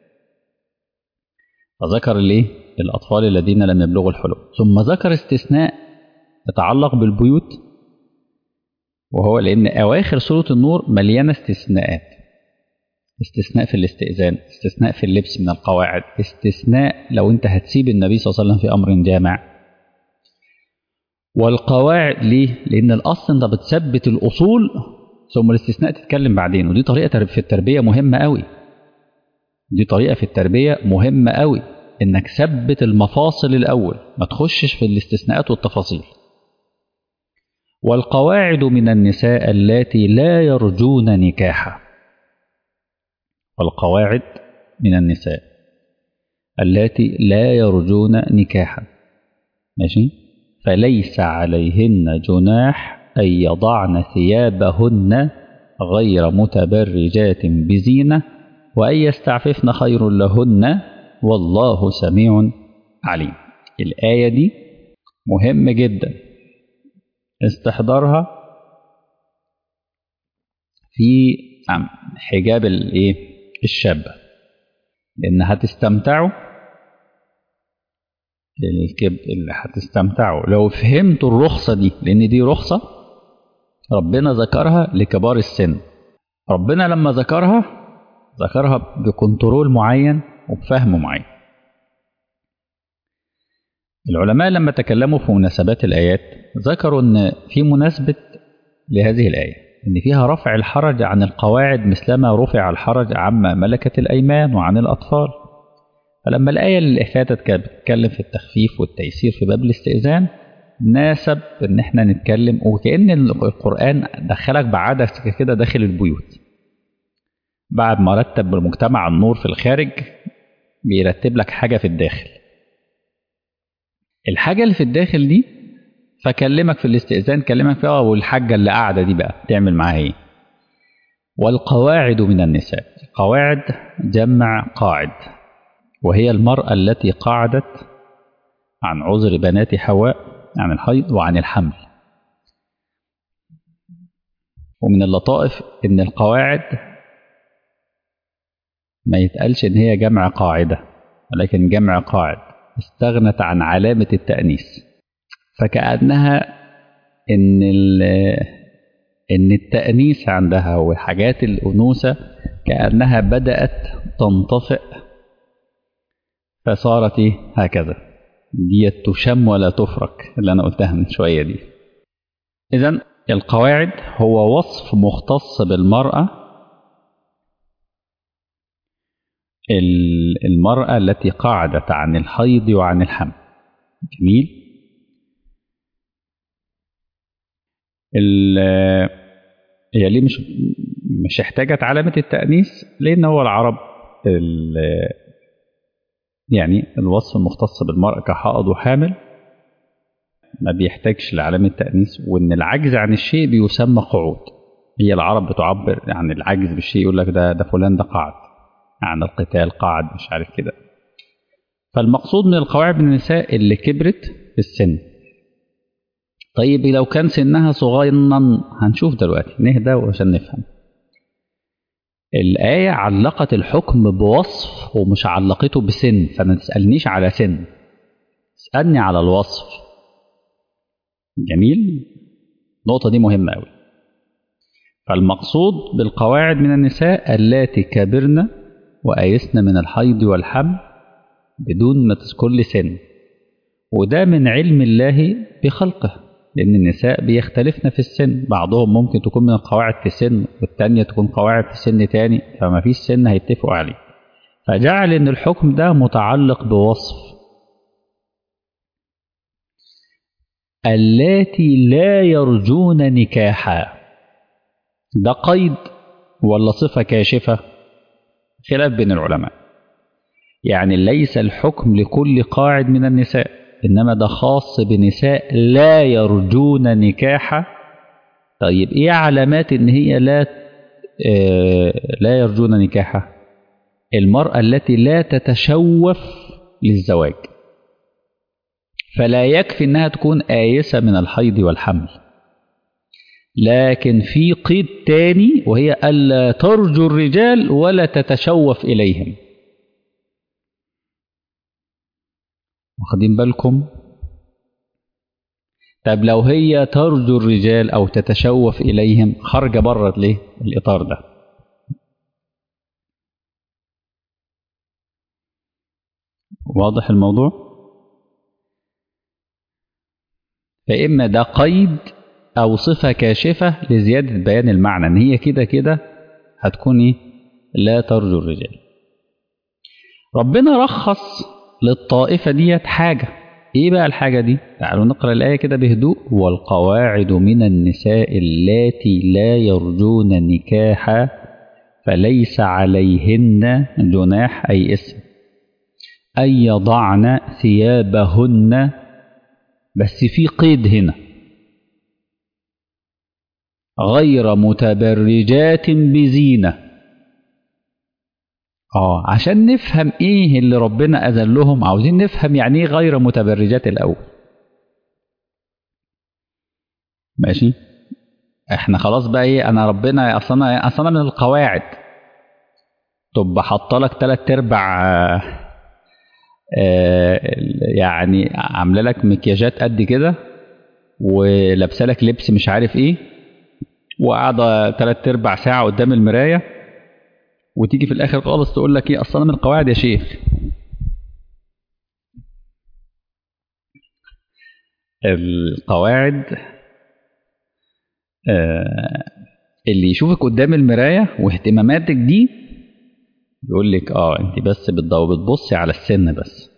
فذكر الايه الأطفال الذين لم يبلغوا الحلم ثم ذكر استثناء يتعلق بالبيوت وهو لأن أواخر سورة النور مليانة استثناءات استثناء في الاستئذان استثناء في اللبس من القواعد استثناء لو انت هتسيب النبي صلى الله عليه وسلم في أمر جامع والقواعد ليه؟ لأن الأصل أنت بتثبت الأصول ثم الاستثناء تتكلم بعدين ودي طريقة في التربية مهمة قوي دي طريقة في التربية مهمة قوي إنك ثبت المفاصل الأول ما تخشش في الاستثناءات والتفاصيل والقواعد من النساء اللاتي لا يرجون نكاحا والقواعد من النساء اللاتي لا يرجون نكاحا ماشي فليس عليهن جناح أن يضعن ثيابهن غير متبرجات بزينة وأن يستعففن خير لهن والله سميع عليم الآية دي مهمة جدا استحضارها في حجاب الايه الشابة لأن هتستمتعوا الكب اللي هتستمتعوا لو فهمتوا الرخصة دي لأن دي رخصة ربنا ذكرها لكبار السن ربنا لما ذكرها ذكرها بكنترول معين وبفهم معين العلماء لما تكلموا في مناسبات الآيات ذكروا أن في مناسبة لهذه الآية أن فيها رفع الحرج عن القواعد مثلما رفع الحرج عما ملكت الأيمان وعن الأطفال فلما الآية اللي فاتت كانت بتتكلم في التخفيف والتيسير في باب الاستئذان ناسب ان احنا نتكلم وكأن القرآن دخلك بعادة كده داخل البيوت بعد ما رتب المجتمع النور في الخارج بيرتب لك حاجة في الداخل الحاجة اللي في الداخل دي فكلمك في الاستئذان كلمك فيها والحاجة اللي قاعدة دي بقى تعمل معاها ايه والقواعد من النساء قواعد جمع قاعد وهي المرأة التي قعدت عن عذر بنات حواء عن الحيض وعن الحمل ومن اللطائف ان القواعد ما يتقالش ان هي جمع قاعدة ولكن جمع قاعد استغنت عن علامة التأنيث فكأنها ان إن التأنيس عندها وحاجات الأنوثة كأنها بدأت تنطفئ فصارت إيه؟ هكذا دي تشم ولا تفرك اللي أنا قلتها من شوية دي إذا القواعد هو وصف مختص بالمرأة المرأة التي قعدت عن الحيض وعن الحمل جميل هي ليه مش مش احتاجت علامة التأنيث لأن هو العرب يعني الوصف المختص بالمرأة كحائض وحامل ما بيحتاجش لعلامة تأنيث وإن العجز عن الشيء بيسمى قعود هي العرب بتعبر عن العجز بالشيء يقول لك ده ده فلان ده قعد عن القتال قعد مش عارف كده فالمقصود من القواعد من النساء اللي كبرت في السن طيب لو كان سنها صغيرا هنشوف دلوقتي نهدى عشان نفهم الآية علقت الحكم بوصف ومش علقته بسن فما تسألنيش على سن اسألني على الوصف جميل النقطة دي مهمة أوي فالمقصود بالقواعد من النساء اللاتي كبرن وآيسن من الحيض والحمل بدون ما تذكر لي سن وده من علم الله بخلقه لأن النساء بيختلفن في السن بعضهم ممكن تكون من القواعد في سن والتانية تكون قواعد في سن تاني فما فيش سن هيتفقوا عليه فجعل إن الحكم ده متعلق بوصف اللاتي لا يرجون نكاحا ده قيد ولا صفة كاشفة خلاف بين العلماء يعني ليس الحكم لكل قاعد من النساء إنما ده خاص بنساء لا يرجون نكاحا طيب إيه علامات إن هي لا آه لا يرجون نكاحا المرأة التي لا تتشوف للزواج فلا يكفي إنها تكون آيسة من الحيض والحمل لكن في قيد تاني وهي ألا ترجو الرجال ولا تتشوف إليهم واخدين بالكم طب لو هي ترجو الرجال أو تتشوف إليهم خارجة بره ليه الإطار ده واضح الموضوع فإما ده قيد أو صفة كاشفة لزيادة بيان المعنى إن هي كده كده هتكون إيه؟ لا ترجو الرجال ربنا رخص للطائفة ديت حاجة إيه بقى الحاجة دي؟ تعالوا نقرأ الآية كده بهدوء والقواعد من النساء اللاتي لا يرجون نكاحا فليس عليهن جناح أي اسم أن يضعن ثيابهن بس في قيد هنا غير متبرجات بزينة اه عشان نفهم ايه اللي ربنا اذن لهم عاوزين نفهم يعني ايه غير متبرجات الاول ماشي احنا خلاص بقى ايه انا ربنا اصلا اصلا من القواعد تبقى حاطه لك تلات ارباع آه آه يعني عامله لك مكياجات قد كده ولابسه لك لبس مش عارف ايه وقاعده تلات ارباع ساعه قدام المرايه وتيجي في الاخر خالص تقول لك ايه اصلا من القواعد يا شيخ القواعد آه اللي يشوفك قدام المرايه واهتماماتك دي يقول لك اه انت بس بتبصي على السن بس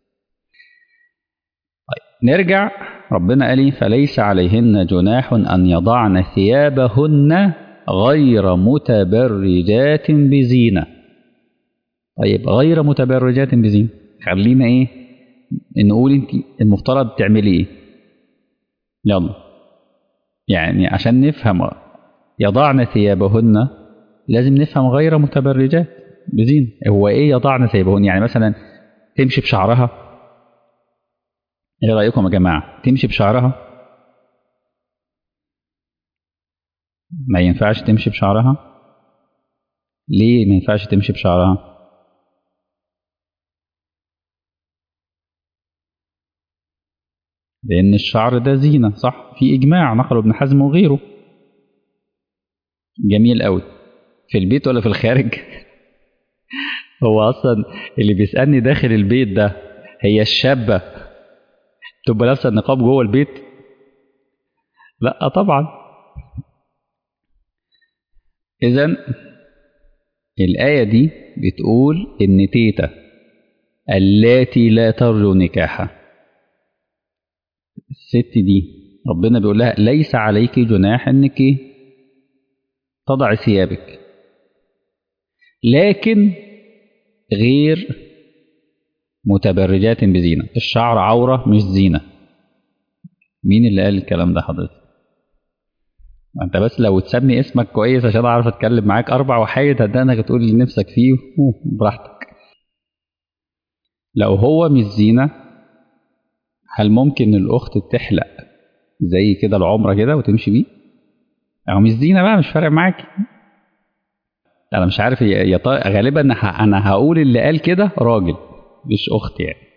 طيب نرجع ربنا قال فليس عليهن جناح ان يضعن ثيابهن غير متبرجات بزينة طيب غير متبرجات بزينة خلينا ايه نقول انت المفترض تعملي ايه يلا يعني عشان نفهم يضعن ثيابهن لازم نفهم غير متبرجات بزينة هو ايه يضعن ثيابهن يعني مثلا تمشي بشعرها ايه رأيكم يا جماعة تمشي بشعرها ما ينفعش تمشي بشعرها ليه ما ينفعش تمشي بشعرها لأن الشعر ده زينة صح في إجماع نقل ابن حزم وغيره جميل قوي في البيت ولا في الخارج هو اصلا اللي بيسالني داخل البيت ده هي الشابه تبقى لابسه النقاب جوه البيت لا طبعا اذا الايه دي بتقول ان تيتا اللاتي لا ترجو نكاحا الست دي ربنا بيقول لها ليس عليك جناح انك تضع ثيابك لكن غير متبرجات بزينة الشعر عورة مش زينة مين اللي قال الكلام ده حضرتك انت بس لو تسمي اسمك كويس عشان اعرف اتكلم معاك اربع وحايد هدانك تقول اللي نفسك فيه براحتك لو هو مش زينة هل ممكن الاخت تحلق زي كده العمرة كده وتمشي بيه او مش زينة بقى مش فارق معاك انا مش عارف يا غالبا انا هقول اللي قال كده راجل مش اخت يعني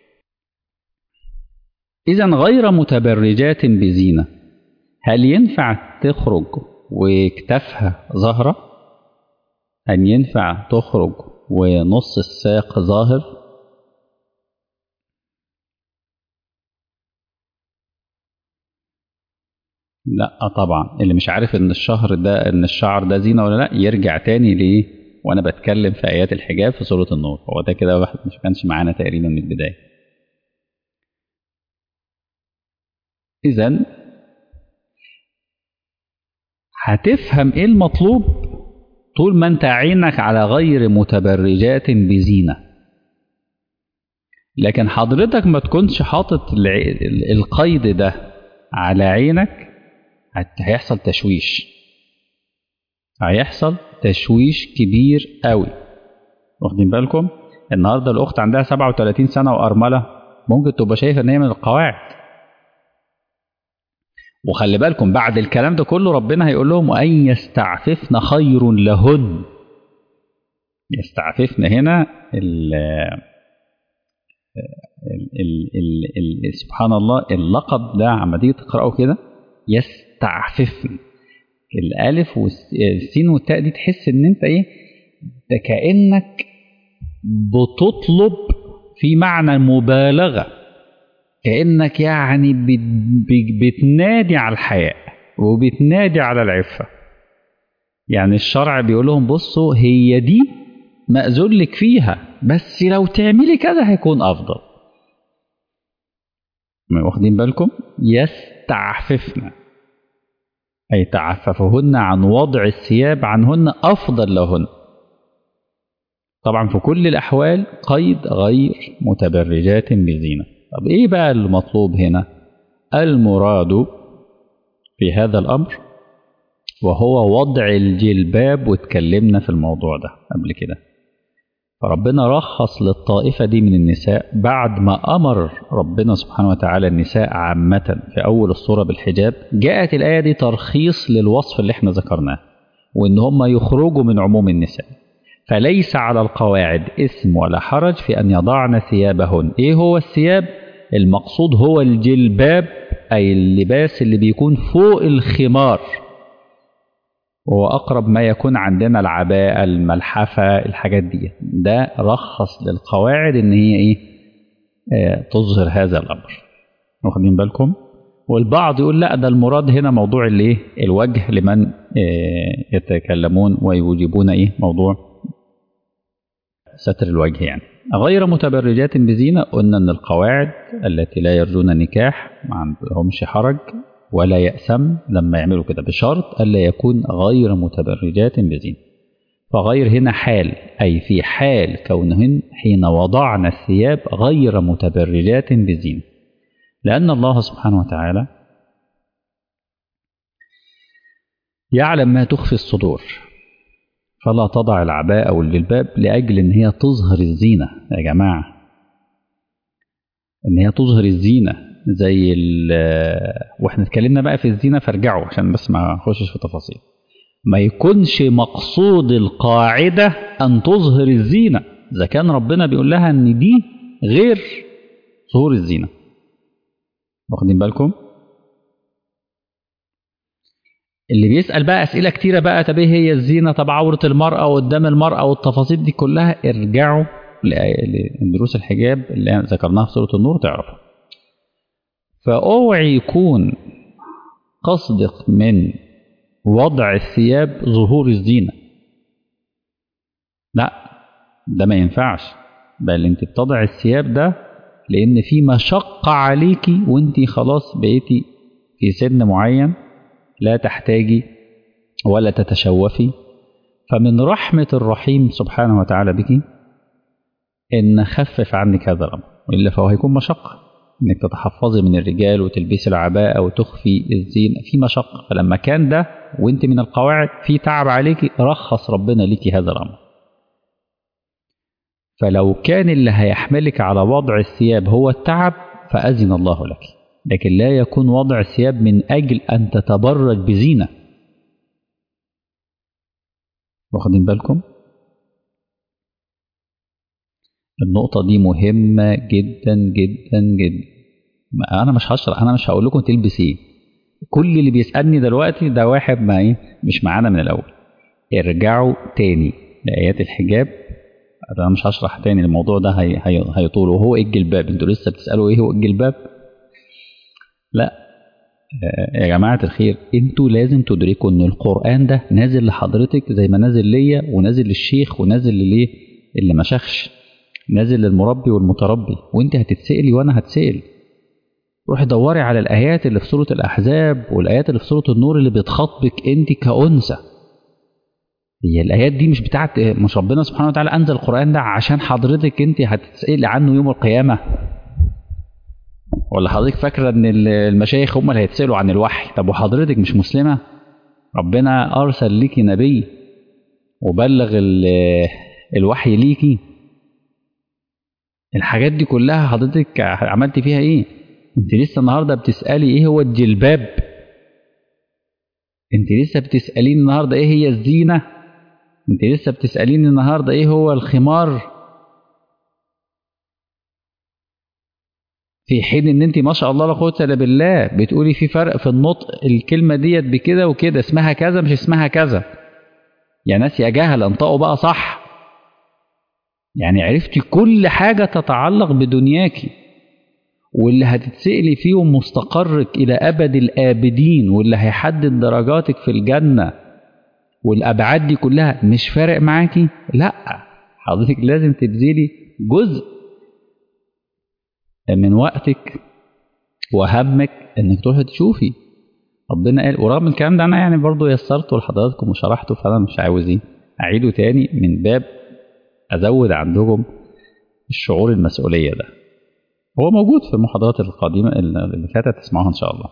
اذا غير متبرجات بزينه هل ينفع تخرج وكتافها ظاهره هل ينفع تخرج ونص الساق ظاهر لا طبعا اللي مش عارف ان الشهر ده ان الشعر ده زينه ولا لا يرجع تاني ليه وانا بتكلم في ايات الحجاب في سوره النور هو ده كده واحد مش كانش معانا تقريبا من البدايه اذا هتفهم ايه المطلوب طول ما انت عينك على غير متبرجات بزينه لكن حضرتك ما تكونش حاطط القيد ده على عينك هيحصل تشويش هيحصل تشويش كبير قوي واخدين بالكم النهارده الاخت عندها 37 سنه وارمله ممكن تبقى شايفه ان هي من القواعد وخلي بالكم بعد الكلام ده كله ربنا هيقول لهم وان يستعففن خير لهن يستعففن هنا ال ال ال ال سبحان الله اللقب ده عما تيجي تقراه كده يستعففن الالف والسين والتاء دي تحس ان انت ايه ده كانك بتطلب في معنى مبالغه كانك يعني بتنادي على الحياء وبتنادي على العفه يعني الشرع بيقول لهم بصوا هي دي مأذون لك فيها بس لو تعملي كذا هيكون افضل واخدين بالكم يستعففن أي تعففهن عن وضع الثياب عنهن أفضل لهن طبعا في كل الأحوال قيد غير متبرجات بزينة طب إيه بقى المطلوب هنا المراد في هذا الأمر وهو وضع الجلباب واتكلمنا في الموضوع ده قبل كده فربنا رخص للطائفة دي من النساء بعد ما أمر ربنا سبحانه وتعالى النساء عامة في أول الصورة بالحجاب جاءت الآية دي ترخيص للوصف اللي احنا ذكرناه وإن هم يخرجوا من عموم النساء فليس على القواعد إثم ولا حرج في أن يضعن ثيابهن إيه هو الثياب؟ المقصود هو الجلباب أي اللباس اللي بيكون فوق الخمار وهو أقرب ما يكون عندنا العباءة الملحفة الحاجات دي ده رخص للقواعد إن هي إيه آه تظهر هذا الأمر واخدين بالكم والبعض يقول لا ده المراد هنا موضوع الايه الوجه لمن آه يتكلمون ويوجبون ايه موضوع ستر الوجه يعني غير متبرجات بزينة قلنا أن القواعد التي لا يرجون نكاح ما عندهمش حرج ولا يأسم لما يعملوا كده بشرط ألا يكون غير متبرجات بزينة فغير هنا حال أي في حال كونهن حين وضعن الثياب غير متبرجات بزينة لأن الله سبحانه وتعالى يعلم ما تخفي الصدور فلا تضع العباءة أو الجلباب لأجل إن هي تظهر الزينة يا جماعة إن هي تظهر الزينة زي ال واحنا اتكلمنا بقى في الزينة فارجعوا عشان بس ما اخشش في تفاصيل ما يكونش مقصود القاعدة أن تظهر الزينة إذا كان ربنا بيقول لها إن دي غير ظهور الزينة واخدين بالكم اللي بيسأل بقى أسئلة كتيرة بقى طب إيه هي الزينة طب عورة المرأة قدام المرأة والتفاصيل دي كلها ارجعوا لدروس الحجاب اللي ذكرناها في سورة النور تعرفوا فأوعي يكون قصدك من وضع الثياب ظهور الزينة لا ده ما ينفعش بل انت بتضع الثياب ده لان في مشقة عليكي وانت خلاص بقيتي في سن معين لا تحتاجي ولا تتشوفي فمن رحمة الرحيم سبحانه وتعالى بك ان خفف عنك هذا الامر والا فهو هيكون مشقة انك تتحفظي من الرجال وتلبسي العباءة وتخفي الزين في مشقة فلما كان ده وانت من القواعد في تعب عليكي رخص ربنا ليكي هذا الامر فلو كان اللي هيحملك على وضع الثياب هو التعب فأذن الله لك لكن لا يكون وضع الثياب من أجل أن تتبرج بزينة واخدين بالكم النقطة دي مهمة جدا جدا جدا أنا مش هشرح أنا مش هقول لكم تلبس إيه كل اللي بيسألني دلوقتي ده واحد ما إيه مش معانا من الأول ارجعوا تاني لآيات الحجاب انا مش هشرح تاني الموضوع ده هي هي هيطول وهو ايه الجلباب انتوا لسه بتسالوا ايه هو الجلباب لا يا جماعه الخير انتوا لازم تدركوا ان القران ده نازل لحضرتك زي ما نازل ليا ونازل للشيخ ونازل لليه اللي ما شخش نازل للمربي والمتربي وانت هتتسالي وانا هتسال روحي دوري على الايات اللي في سوره الاحزاب والايات اللي في سوره النور اللي بتخاطبك انت كانثى هي الايات دي مش بتاعت مش ربنا سبحانه وتعالى انزل القران ده عشان حضرتك انت هتتسالي عنه يوم القيامه ولا حضرتك فاكره ان المشايخ هم اللي هيتسالوا عن الوحي طب وحضرتك مش مسلمه ربنا ارسل ليكي نبي وبلغ الوحي ليكي الحاجات دي كلها حضرتك عملت فيها ايه انت لسه النهارده بتسالي ايه هو الجلباب انت لسه بتساليني النهارده ايه هي الزينه انت لسه بتسأليني النهاردة ايه هو الخمار في حين ان انت ما شاء الله لا قوه الا بالله بتقولي في فرق في النطق الكلمه ديت بكده وكده اسمها كذا مش اسمها كذا يا ناس يا جهل انطقوا بقى صح يعني عرفتي كل حاجه تتعلق بدنياكي واللي هتتسألي فيهم مستقرك الى ابد الابدين واللي هيحدد درجاتك في الجنه والابعاد دي كلها مش فارق معاكي لا حضرتك لازم تبذلي جزء من وقتك وهمك انك تروحي تشوفي ربنا قال ورغم الكلام ده انا يعني برضو يسرته لحضراتكم وشرحته فانا مش عاوز ايه اعيده تاني من باب ازود عندكم الشعور المسؤوليه ده هو موجود في المحاضرات القادمه اللي فاتت تسمعوها ان شاء الله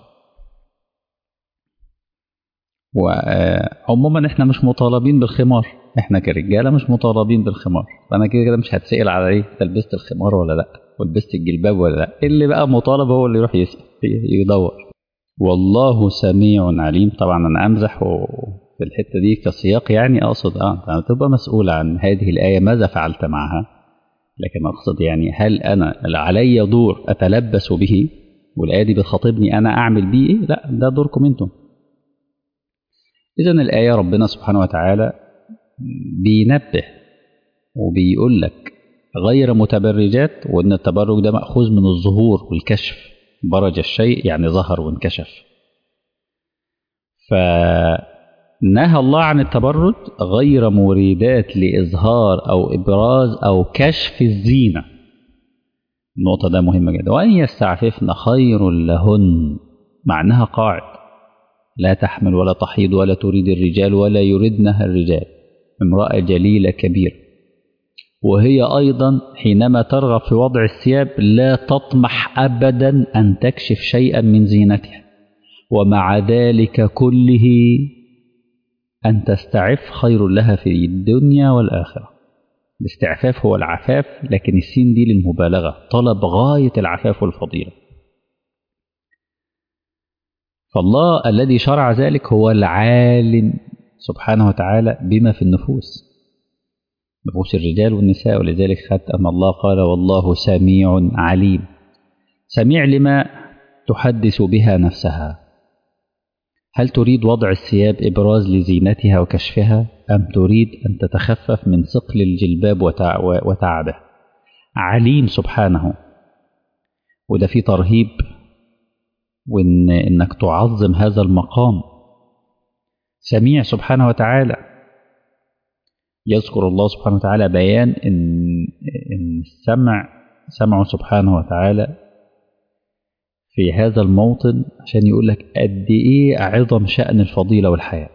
وعموما احنا مش مطالبين بالخمار احنا كرجاله مش مطالبين بالخمار فانا كده كده مش هتسال على ايه انت لبست الخمار ولا لا ولبست الجلباب ولا لا اللي بقى مطالب هو اللي يروح يسال يدور والله سميع عليم طبعا انا امزح في الحته دي كسياق يعني اقصد اه تبقى مسؤول عن هذه الايه ماذا فعلت معها لكن اقصد يعني هل انا علي دور اتلبس به والايه دي بتخاطبني انا اعمل بيه ايه لا ده دوركم انتم إذا الآية ربنا سبحانه وتعالى بينبه وبيقول لك غير متبرجات وأن التبرج ده مأخوذ من الظهور والكشف برج الشيء يعني ظهر وانكشف فنهى الله عن التبرج غير مريدات لإظهار أو إبراز أو كشف الزينة النقطة ده مهمة جدا وأن يستعففن خير لهن معناها قاعد لا تحمل ولا تحيض ولا تريد الرجال ولا يردنها الرجال امرأة جليلة كبيرة وهي أيضا حينما ترغب في وضع الثياب لا تطمح أبدا أن تكشف شيئا من زينتها ومع ذلك كله أن تستعف خير لها في الدنيا والآخرة الاستعفاف هو العفاف لكن السين دي للمبالغة طلب غاية العفاف والفضيلة فالله الذي شرع ذلك هو العالم سبحانه وتعالى بما في النفوس نفوس الرجال والنساء ولذلك ختم الله قال والله سميع عليم سميع لما تحدث بها نفسها هل تريد وضع الثياب إبراز لزينتها وكشفها أم تريد أن تتخفف من ثقل الجلباب وتعبه عليم سبحانه وده في ترهيب وإن إنك تعظم هذا المقام سميع سبحانه وتعالى يذكر الله سبحانه وتعالى بيان إن, إن السمع سمعه سبحانه وتعالى في هذا الموطن عشان يقول لك قد إيه عظم شأن الفضيلة والحياء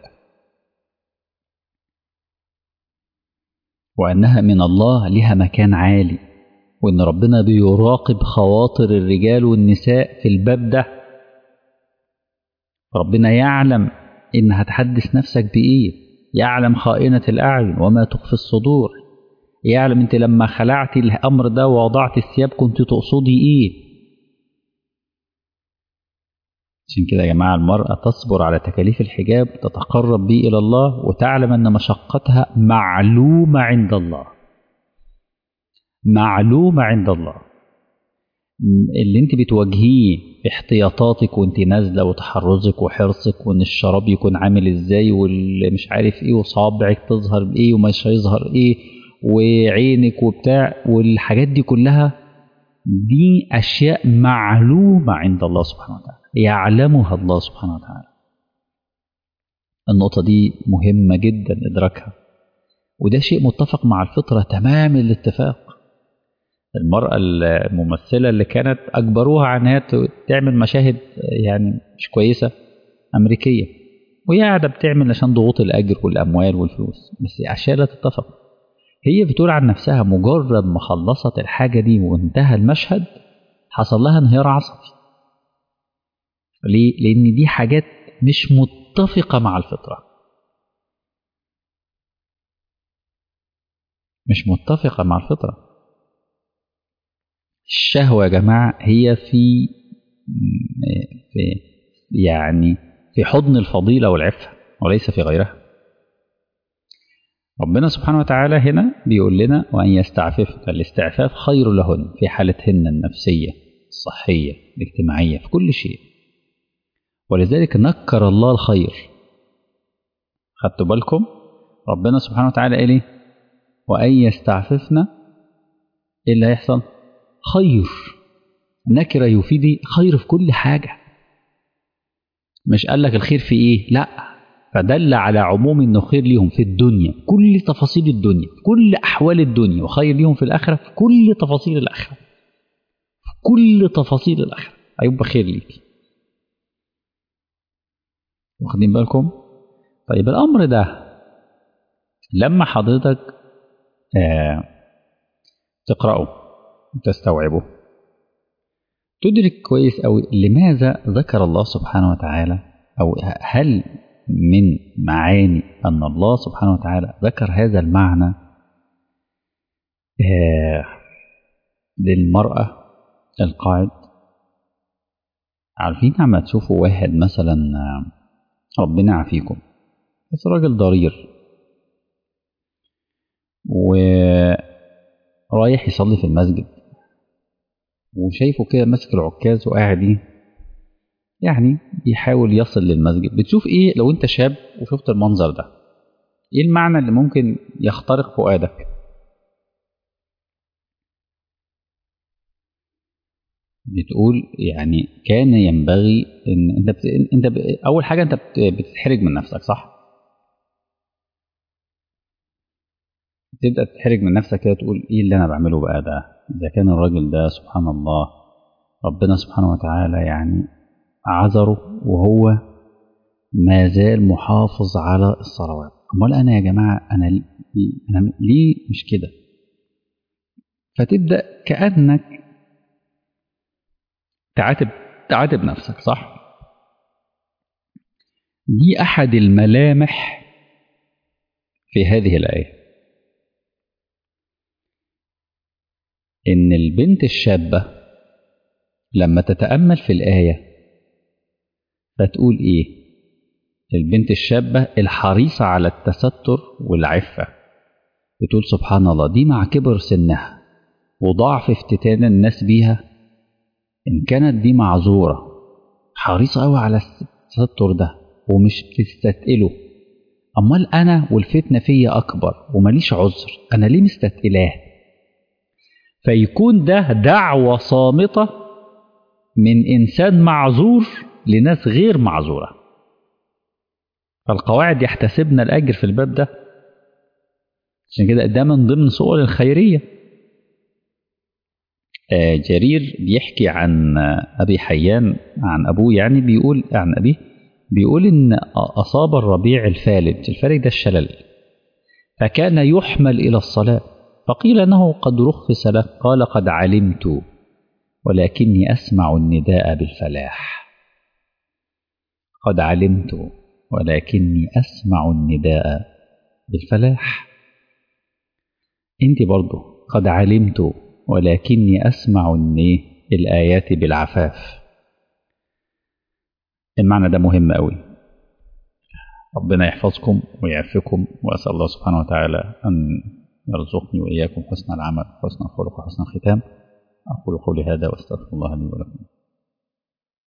وأنها من الله لها مكان عالي وإن ربنا بيراقب خواطر الرجال والنساء في الباب ده ربنا يعلم إن هتحدث نفسك بإيه يعلم خائنة الأعين وما تخفي الصدور يعلم أنت لما خلعت الأمر ده ووضعت الثياب كنت تقصدي إيه عشان كده يا جماعة المرأة تصبر على تكاليف الحجاب تتقرب به إلى الله وتعلم أن مشقتها معلومة عند الله معلومة عند الله اللي انت بتواجهيه احتياطاتك وانت نازلة وتحرزك وحرصك وان الشراب يكون عامل ازاي واللي مش عارف ايه وصابعك تظهر بايه ومش هيظهر ايه وعينك وبتاع والحاجات دي كلها دي اشياء معلومة عند الله سبحانه وتعالى يعلمها الله سبحانه وتعالى النقطة دي مهمة جدا إدراكها وده شيء متفق مع الفطرة تمام الاتفاق المرأة الممثلة اللي كانت أجبروها عن انها تعمل مشاهد يعني مش كويسة أمريكية وهي قاعدة بتعمل عشان ضغوط الأجر والأموال والفلوس بس أشياء لا تتفق هي بتقول عن نفسها مجرد ما خلصت الحاجة دي وانتهى المشهد حصل لها انهيار عصبي ليه؟ لأن دي حاجات مش متفقة مع الفطرة مش متفقة مع الفطرة الشهوة يا جماعة هي في في يعني في حضن الفضيلة والعفة وليس في غيرها ربنا سبحانه وتعالى هنا بيقول لنا وأن يستعفف فالاستعفاف خير لهن في حالتهن النفسية الصحية الاجتماعية في كل شيء ولذلك نكر الله الخير خدتوا بالكم ربنا سبحانه وتعالى قال ايه وأن يستعففن ايه اللي هيحصل خير نكرة يفيد خير في كل حاجة مش قال لك الخير في ايه لا فدل على عموم انه خير ليهم في الدنيا كل تفاصيل الدنيا كل احوال الدنيا وخير ليهم في الاخره في كل تفاصيل الاخره في كل تفاصيل الاخره هيبقى خير ليك واخدين بالكم طيب الامر ده لما حضرتك آه تقراه وتستوعبه تدرك كويس أوي لماذا ذكر الله سبحانه وتعالى أو هل من معاني أن الله سبحانه وتعالى ذكر هذا المعنى آه للمرأة القاعد عارفين عما تشوفوا واحد مثلا ربنا يعافيكم بس راجل ضرير ورايح يصلي في المسجد وشايفه كده ماسك العكاز وقاعد ايه يعني بيحاول يصل للمسجد بتشوف ايه لو انت شاب وشفت المنظر ده ايه المعنى اللي ممكن يخترق فؤادك بتقول يعني كان ينبغي ان انت بت... انت ب... اول حاجه انت بت... بتتحرج من نفسك صح تبدا تتحرج من نفسك كده تقول ايه اللي انا بعمله بقى ده اذا كان الراجل ده سبحان الله ربنا سبحانه وتعالى يعني عذره وهو ما زال محافظ على الصلوات امال انا يا جماعه انا انا ليه مش كده فتبدا كانك تعاتب تعاتب نفسك صح دي احد الملامح في هذه الايه ان البنت الشابه لما تتامل في الايه فتقول ايه البنت الشابه الحريصه على التستر والعفه بتقول سبحان الله دي مع كبر سنها وضعف افتتان الناس بيها ان كانت دي معذوره حريصه قوي على التستر ده ومش بتستثقله أمال أنا والفتنة فيا أكبر ومليش عذر أنا ليه مستثقلاه فيكون ده دعوة صامتة من إنسان معذور لناس غير معذورة فالقواعد يحتسبنا الأجر في الباب ده عشان كده ده من ضمن صور الخيرية آه جرير بيحكي عن أبي حيان عن أبوه يعني بيقول عن أبيه بيقول إن أصاب الربيع الفالج الفالج ده الشلل فكان يحمل إلى الصلاة فقيل أنه قد رخص له قال قد علمت ولكني أسمع النداء بالفلاح قد علمت ولكني أسمع النداء بالفلاح أنت برضو قد علمت ولكني أسمع الآيات بالعفاف المعنى ده مهم قوي ربنا يحفظكم ويعفكم وأسأل الله سبحانه وتعالى أن يرزقني وإياكم حسن العمل حسن الخلق وحسن الختام أقول قولي هذا وأستغفر الله لي ولكم